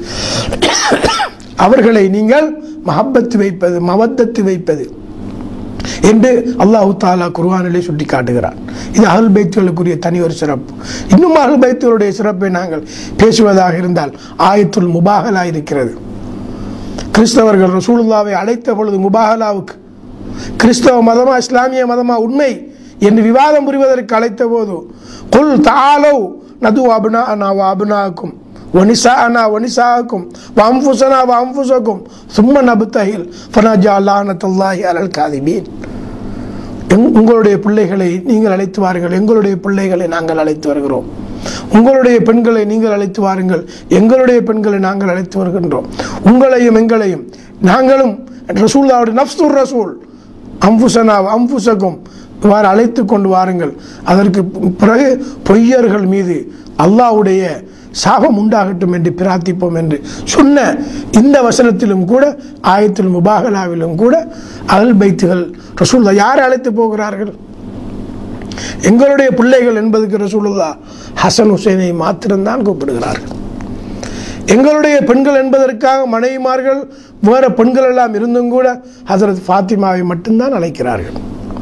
அவர்களை நீங்கள் மஹப்பத்து வைப்பது மவத்தத்து வைப்பது என்று அல்லாஹு தாலா குர்ஆனிலே சுட்டி காட்டுகிறார் இது அகல் பைத்துகளுக்குரிய தனி ஒரு சிறப்பு இன்னும் அகல் பைத்துகளுடைய சிறப்பை நாங்கள் பேசுவதாக இருந்தால் ஆயத்துல் முபாகலா இருக்கிறது கிறிஸ்தவர்கள் ரசூலுல்லாவை அழைத்த பொழுது முபாகலாவுக்கு கிறிஸ்தவ மதமா இஸ்லாமிய மதமா உண்மை என்று விவாதம் புரிவதற்கு அழைத்த போது குல் தாலோ நது அபுனா அனா அபுனாக்கும் ஒனிசா அனா ஒனிசாக்கும் வாம்புசனா வாம்புசக்கும் சும்ம நபுத்தஹில் ஃபனஜா லானத்துல்லாஹி அலல் காதிபீன் எங்- உங்களுடைய பிள்ளைகளை நீங்கள் அழைத்து வாருங்கள் எங்களுடைய பிள்ளைகளை நாங்கள் அழைத்து வருகிறோம் உங்களுடைய பெண்களை நீங்கள் அழைத்து வாருங்கள் எங்களுடைய பெண்களை நாங்கள் அழைத்து வருகின்றோம் உங்களையும் எங்களையும் நாங்களும் ரசூல்லாவுடைய நப்சுர் ரசூல் அம்புசனா அம்புசக்கும் இவ்வாறு அழைத்து கொண்டு வாருங்கள் அதற்கு பிறகு பொய்யர்கள் மீது அல்லாஹ்வுடைய சாபம் உண்டாகட்டும் என்று பிரார்த்திப்போம் என்று சொன்ன இந்த வசனத்திலும் கூட ஆயத்தில் முபாகலாவிலும் கூட அகல் பைத்துகள் ரசூல்லா யார் அழைத்து போகிறார்கள் எங்களுடைய பிள்ளைகள் என்பதுக்கு ரசூலுல்லா ஹசன் ஹுசைனை மாத்திரம்தான் கூப்பிடுகிறார்கள் எங்களுடைய பெண்கள் என்பதற்காக மனைவிமார்கள் வேற பெண்கள் எல்லாம் இருந்தும் கூட ஹசரத் ஃபாத்திமாவை மட்டும்தான் அழைக்கிறார்கள்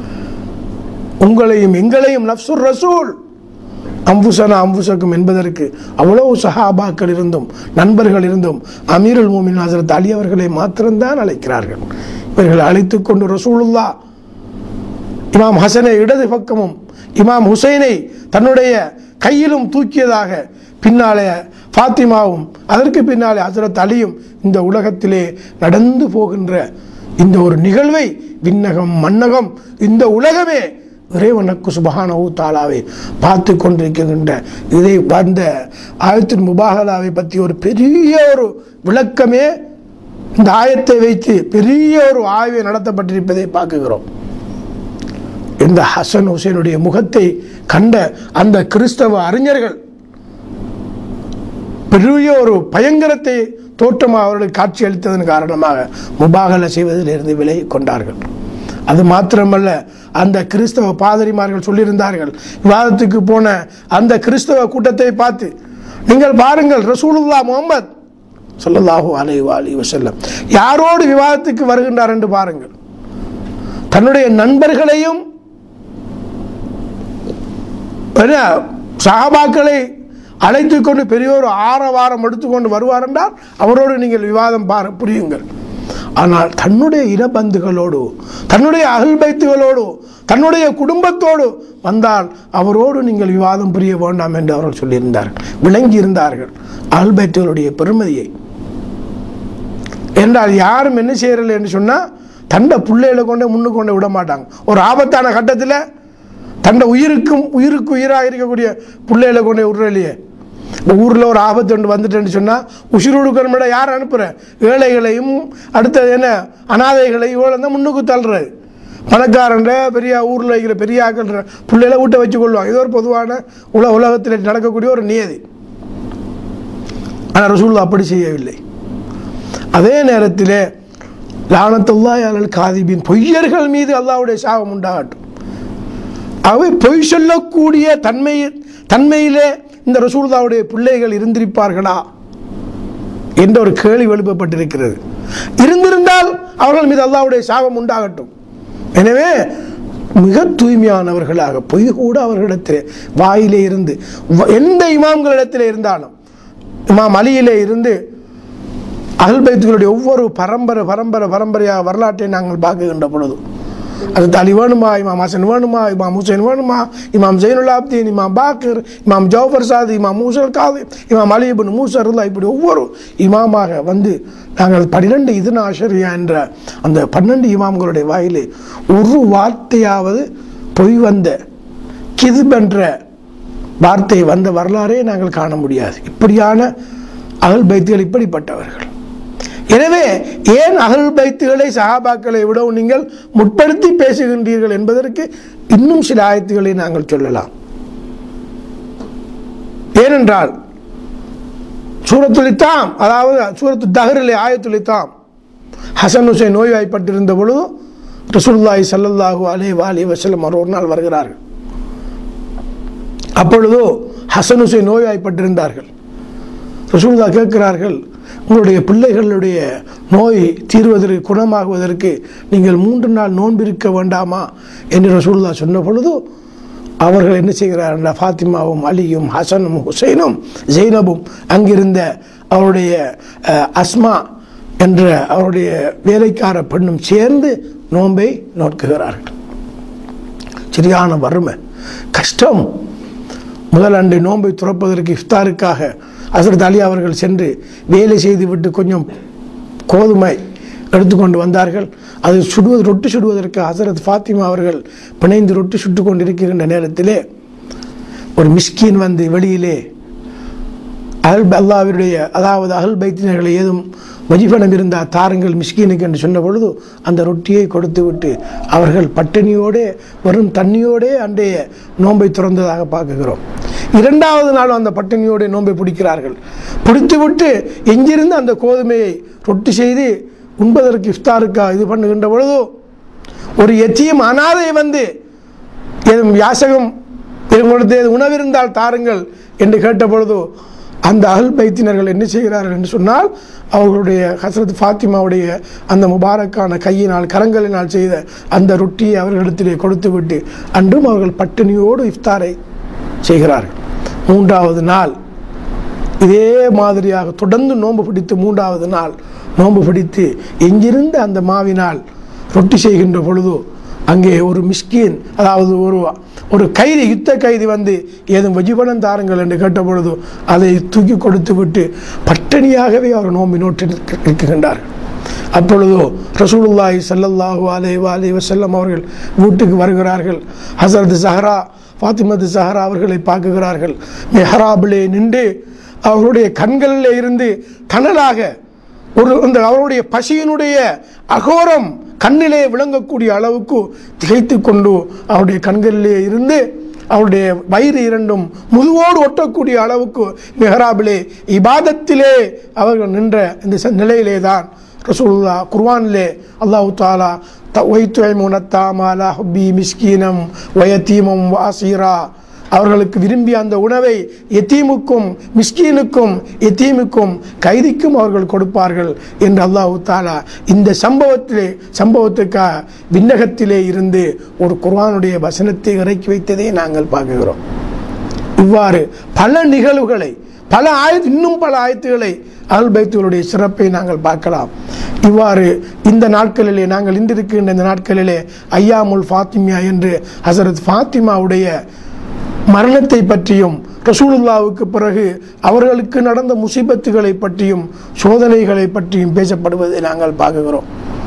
உங்களையும் எங்களையும் நப்சுர் ரசூல் அம்புசனா அம்புசக்கும் என்பதற்கு அவ்வளவு சஹாபாக்கள் இருந்தும் நண்பர்கள் இருந்தும் அமீருல் மூமின் ஹசரத் அலி அவர்களை மாத்திரம்தான் அழைக்கிறார்கள் இவர்கள் அழைத்துக் கொண்டு ரசூலுல்லா இமாம் ஹசனை இடது பக்கமும் இமாம் ஹுசைனை தன்னுடைய கையிலும் தூக்கியதாக பின்னாலே ஃபாத்திமாவும் அதற்கு பின்னாலே ஹசரத் அலியும் இந்த உலகத்திலே நடந்து போகின்ற இந்த ஒரு நிகழ்வை விண்ணகம் மன்னகம் இந்த உலகமே இறைவனுக்கு சுபஹானஹு தாலாவை பார்த்து கொண்டிருக்கின்ற இதை அந்த ஆயத்தின் முபாகலாவை பற்றி ஒரு பெரிய ஒரு விளக்கமே இந்த ஆயத்தை வைத்து பெரிய ஒரு ஆய்வை நடத்தப்பட்டிருப்பதை பார்க்குகிறோம் இந்த ஹசன் ஹுசைனுடைய முகத்தை கண்ட அந்த கிறிஸ்தவ அறிஞர்கள் பெரிய ஒரு பயங்கரத்தை தோற்றமாக அவர்களுக்கு காட்சி அளித்ததன் காரணமாக முபாகலை செய்வதிலிருந்து விலகி கொண்டார்கள் அது மாத்திரமல்ல அந்த கிறிஸ்தவ பாதிரிமார்கள் சொல்லியிருந்தார்கள் விவாதத்துக்கு போன அந்த கிறிஸ்தவ கூட்டத்தை பார்த்து நீங்கள் பாருங்கள் ரசூலுல்லா முகமது ஸல்லல்லாஹு அலைஹி அலி வஸல்லம் யாரோடு விவாதத்துக்கு வருகின்றார் என்று பாருங்கள் தன்னுடைய நண்பர்களையும் என்ன, சஹாபாக்களை அழைத்து கொண்டு பெரிய ஒரு ஆரவாரம் எடுத்துக்கொண்டு வருவார் என்றால் அவரோடு நீங்கள் விவாதம் பார புரியுங்கள் ஆனால் தன்னுடைய இனபந்துகளோடு தன்னுடைய அகல்பைத்துகளோடு தன்னுடைய குடும்பத்தோடு வந்தால் அவரோடு நீங்கள் விவாதம் புரிய வேண்டாம் என்று அவர்கள் சொல்லியிருந்தார்கள் விளங்கி இருந்தார்கள் அகல்பைத்துகளுடைய பெருமதியை என்றால் யாரும் என்ன செய்யறல என்று சொன்னால் தண்டை பிள்ளைகளை கொண்டு முன்னுக்கு கொண்டு விட மாட்டாங்க ஒரு ஆபத்தான கட்டத்தில் தண்டை உயிருக்கும் உயிருக்கு உயிராக இருக்கக்கூடிய பிள்ளைகளை கொண்டு விடுறலையே இப்போ ஊரில் ஒரு ஆபத்து ஒன்று வந்துட்டேன்னு சொன்னால் உசுறு கொடுக்கணும்டா யார் அனுப்புகிறேன் ஏழைகளையும் அடுத்தது என்ன அனாதைகளையும் இவ்வளோ தான் முன்னுக்கு தள்ளுறது பணக்காரன்ற பெரிய ஊரில் இருக்கிற பெரிய ஆக்கள்ன்ற பிள்ளைகளை வீட்டை வச்சு கொள்வாங்க இது ஒரு பொதுவான உல உலகத்தில் நடக்கக்கூடிய ஒரு நியதி ஆனால் ரசூல்லா அப்படி செய்யவில்லை அதே நேரத்திலே லானத்துல்லாயாளர் காதிபின் பொய்யர்கள் மீது அல்லாஹ்வுடைய சாபம் உண்டாகட்டும் அவை பொய் சொல்லக்கூடிய தன்மை தன்மையிலே இந்த ரசூலுல்லாவுடைய பிள்ளைகள் இருந்திருப்பார்களா என்ற ஒரு கேள்வி எழுப்பப்பட்டிருக்கிறது இருந்திருந்தால் அவர்கள் மீது அல்லாஹ்வுடைய சாபம் உண்டாகட்டும் எனவே மிக தூய்மையானவர்களாக பொய் கூட அவர்களிடத்தில் வாயிலே இருந்து வ- எந்த இமாம்களிடத்தில் இருந்தாலும் இமாம் அலியிலே இருந்து அகல்பைத்துகளுடைய ஒவ்வொரு பரம்பரை பரம்பரை பரம்பரையாக வரலாற்றை நாங்கள் பார்க்குகின்ற பொழுது அது அலி வேணுமா இமாம் ஹசன் வேணுமா இமாம் ஹுசைன் வேணுமா இமாம் ஜெயினுல் ஆப்தீன் இமாம் பாக்கர் இமாம் ஜவுஃபர் சாதி இமாம் மூசல் காது இமாம் அலி இப்னு மூசருல்லா இப்படி ஒவ்வொரு இமாமாக வந்து நாங்கள் பன்னிரெண்டு இதுனா ஆஷரியா என்ற அந்த பன்னெண்டு இமாம்களுடைய வாயிலே ஒரு வார்த்தையாவது பொய் வந்த கிதுப் என்ற வார்த்தை வந்த வரலாறே நாங்கள் காண முடியாது இப்படியான அகல் பைத்துகள் இப்படிப்பட்டவர்கள் எனவே ஏன் அகல் பைத்துகளை சஹாபாக்களை விடவும் நீங்கள் முற்படுத்தி பேசுகின்றீர்கள் என்பதற்கு இன்னும் சில ஆயத்துக்களை நாங்கள் சொல்லலாம் ஏனென்றால் சூரத்துலித்தாம் அதாவது சூரத்து தஹரிலே ஆயத்துலித்தாம் ஹசன் ஹுசைன் நோய்வாய்ப்பட்டிருந்த பொழுது ரசூலுல்லாஹி ஸல்லல்லாஹு அலைஹி வாலி வஸல்லம் அவர் ஒரு நாள் வருகிறார்கள் அப்பொழுதோ ஹசன் ஹுசைன் நோய்வாய்ப்பட்டிருந்தார்கள் ரசூலுல்லா கேட்கிறார்கள் உங்களுடைய பிள்ளைகளுடைய நோய் தீர்வதற்கு குணமாகுவதற்கு நீங்கள் மூன்று நாள் நோன்பிருக்க வேண்டாமா என்று ரசூலுல்லா சொன்ன பொழுது அவர்கள் என்ன செய்கிறார்கள் ஃபாத்திமாவும் அலியும் ஹசனும் ஹுசைனும் ஜெய்னபும் அங்கிருந்த அவருடைய அஹ், அஸ்மா என்ற அவருடைய வேலைக்கார பெண்ணும் சேர்ந்து நோன்பை நோக்குகிறார்கள் சரியான வறுமை கஷ்டம் முதல் அன்று நோன்பை துறப்பதற்கு இஃப்தாருக்காக ஹசரத் அலி அவர்கள் சென்று வேலை செய்துவிட்டு கொஞ்சம் கோதுமை எடுத்துக்கொண்டு வந்தார்கள் அது சுடுவது ரொட்டி சுடுவதற்கு ஹசரத் ஃபாத்திமா அவர்கள் பிணைந்து ரொட்டி சுட்டு கொண்டிருக்கின்ற நேரத்திலே ஒரு மிஸ்கின் வந்து வெளியிலே அகல் அல்லாவினுடைய அதாவது அகல் பைத்தினர்களை ஏதும் வஜிபனம் இருந்தால் தாருங்கள் மிஸ்கீனுக்கு என்று சொன்ன பொழுது அந்த ரொட்டியை கொடுத்து விட்டு அவர்கள் பட்டினியோடே வெறும் தண்ணியோடே அன்றைய நோன்பை துறந்ததாக பார்க்குகிறோம் இரண்டாவது நாள் அந்த பட்டினியோட நோன்பை பிடிக்கிறார்கள் பிடித்துவிட்டு எங்கிருந்து அந்த கோதுமையை ரொட்டி செய்து உண்பதற்கு இஃப்தாருக்கா இது பண்ணுகின்ற பொழுது ஒரு எத்தியும் அனாதை வந்து ஏதும் யாசகம் உங்களுக்கு ஏது உணவிருந்தால் தாருங்கள் என்று கேட்ட பொழுது அந்த அகல் பைத்தினர்கள் என்ன செய்கிறார்கள் என்று சொன்னால் அவர்களுடைய ஹசரத் ஃபாத்திமாவுடைய அந்த முபாரக்கான கையினால் கரங்களினால் செய்த அந்த ரொட்டியை அவர்களிடத்திலே கொடுத்து விட்டு அன்றும் அவர்கள் பட்டினியோடு இஃப்தாரை செய்கிறார்கள் மூன்றாவது நாள் இதே மாதிரியாக தொடர்ந்து நோன்பு பிடித்து மூன்றாவது நாள் நோன்பு பிடித்து எங்கிருந்த அந்த மாவினால் ரொட்டி செய்கின்ற பொழுது அங்கே ஒரு மிஸ்கீன் அதாவது ஒரு ஒரு கைதி யுத்த கைதி வந்து ஏதும் வஜிபனம் தாருங்கள் என்று கேட்ட பொழுது அதை தூக்கி கொடுத்து விட்டு பட்டினியாகவே அவர் நோம்பி நோட்டு இருக்கின்றார்கள் அப்பொழுதோ ரசூலுல்லாஹி ஸல்லல்லாஹு அலைஹி வஸல்லம் வஸல்லம் அவர்கள் வீட்டுக்கு வருகிறார்கள் ஹசரத் சஹரா ஃபாத்திமது சஹரா அவர்களை பார்க்குகிறார்கள் மெஹராபிலே நின்று அவருடைய கண்களில் இருந்து தணலாக ஒரு அந்த அவருடைய பசியினுடைய அகோரம் கண்ணிலே விளங்கக்கூடிய அளவுக்கு திகைத்து கொண்டு அவருடைய கண்களிலே இருந்து அவருடைய வயிறு இரண்டும் முதுவோடு ஒட்டக்கூடிய அளவுக்கு மெஹராபிலே இபாதத்திலே அவர்கள் நின்ற இந்த ச- நிலையிலே தான் ரசூலுல்லா குர்வானிலே அல்லாஹு தாலா ஒய்த்துவமுனத்தாமாலா ஹுப்பி மிஸ்கீனம் வயத்தீமம் வாசீரா அவர்களுக்கு விரும்பிய அந்த உணவை எத்தீமுக்கும் மிஸ்கீனுக்கும் எத்தீமுக்கும் கைதிக்கும் அவர்கள் கொடுப்பார்கள் என்று அல்லாஹு தாலா இந்த சம்பவத்திலே சம்பவத்துக்காக விண்ணகத்திலே இருந்து ஒரு குர்ஆனுடைய வசனத்தை இறக்கி வைத்ததை நாங்கள் பார்க்கிறோம் இவ்வாறு பல நிகழ்வுகளை பல ஆயத்து இன்னும் பல ஆயத்துகளை அல் பைத்துகளுடைய சிறப்பை நாங்கள் பார்க்கலாம் இவ்வாறு இந்த நாட்களிலே நாங்கள் இன்றிருக்கின்ற இந்த நாட்களிலே ஐயாமுல் ஃபாத்திமியா என்று ஹசரத் ஃபாத்திமாவுடைய மரணத்தை பற்றியும் ரசூலுல்லாவுக்கு பிறகு அவர்களுக்கு நடந்த முசீபத்துகளை பற்றியும் சோதனைகளை பற்றியும் பேசப்படுவதை நாங்கள் பார்க்கிறோம்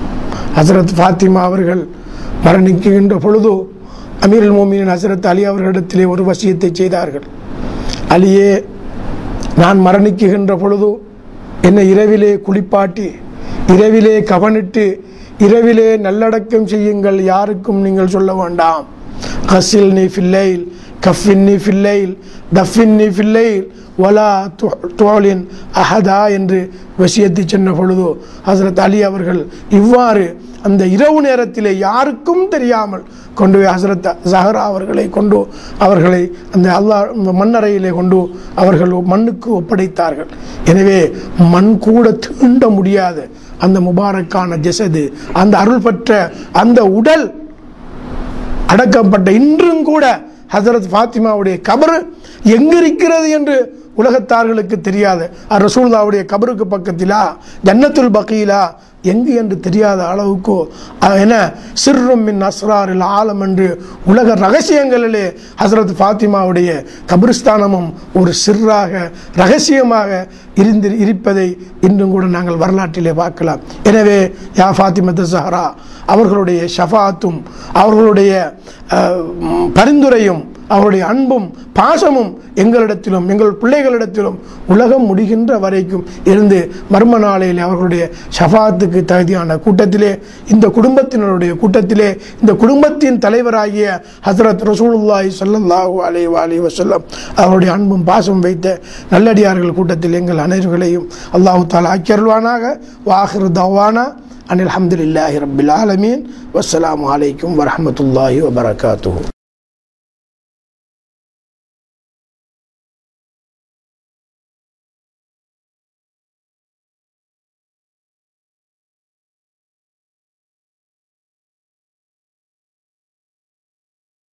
ஹசரத் ஃபாத்திமா அவர்கள் மரணிக்கின்ற பொழுது அமீருல் மோமினின் ஹசரத் அலி அவர்களிடத்திலே ஒரு வசியத்தை செய்தார்கள் அலியே நான் மரணிக்குகின்ற பொழுது என்னை இரவிலே குளிப்பாட்டி இரவிலே கவனிட்டு இரவிலே நல்லடக்கம் செய்யுங்கள் யாருக்கும் நீங்கள் சொல்ல வேண்டாம் ஹசில் நீ ஃபில்லைல் கஃபின்னி ஃபில்லைல் தஃபின்னி ஃபில்லைல் வலா தோலின் அஹதா என்று வசியத்தை சொன்ன பொழுதோ ஹசரத் அலி அவர்கள் இவ்வாறு அந்த இரவு நேரத்திலே யாருக்கும் தெரியாமல் கொண்டு போய் ஹசரத் ஜஹரா அவர்களை கொண்டு அவர்களை அந்த அல்லாஹ் மண்ணறையிலே கொண்டு அவர்கள் மண்ணுக்கு ஒப்படைத்தார்கள் எனவே மண் கூட தீண்ட முடியாத அந்த முபாரக்கான ஜெசது அந்த அருள் பெற்ற அந்த உடல் அடக்கப்பட்ட இன்றும் கூட ஹசரத் ஃபாத்திமாவுடைய கபரு எங்க இருக்கிறது என்று உலகத்தார்களுக்கு தெரியாது ரசூல்லாவுடைய கபருக்கு பக்கத்திலா ஜன்னத்துல் பக்கீலா எங்கு என்று தெரியாத அளவுக்கு அஹ், என்ன சிர்ரும் மின் அஸ்ராரில் ஆலம் என்று உலக ரகசியங்களிலே ஹசரத் ஃபாத்திமாவுடைய கபிரிஸ்தானமும் ஒரு சிர்ராக ரகசியமாக இருந்து இருப்பதை இன்றும் கூட நாங்கள் வரலாற்றிலே பார்க்கலாம் எனவே யா ஃபாத்திமத்து சஹரா அவர்களுடைய ஷஃபாத்தும் அவர்களுடைய அஹ், ம், பரிந்துரையும் அவருடைய அன்பும் பாசமும் எங்களிடத்திலும் எங்கள் பிள்ளைகளிடத்திலும் உலகம் முடிகின்ற வரைக்கும் இருந்து மர்ம நாளையில் அவர்களுடைய ஷஃபாத்துக்கு தகுதியான கூட்டத்திலே இந்த குடும்பத்தினருடைய கூட்டத்திலே இந்த குடும்பத்தின் தலைவராகிய ஹசரத் ரசூலுல்லாஹி ஸல்லல்லாஹு அலைஹி வஸல்லம் வசல்லம் அவருடைய அன்பும் பாசம் வைத்த நல்லடியார்கள் கூட்டத்தில் எங்கள் அனைவர்களையும் அல்லாஹு தாலா ஆக்கியருள்வானாக வாஹிர் தவானா அனில் அஹமதுல்லாஹி ரபில் ஆலமீன் வஸ்ஸலாமு அலைக்கும் வரஹ்மத்துல்லாஹி வபரகாத்துஹு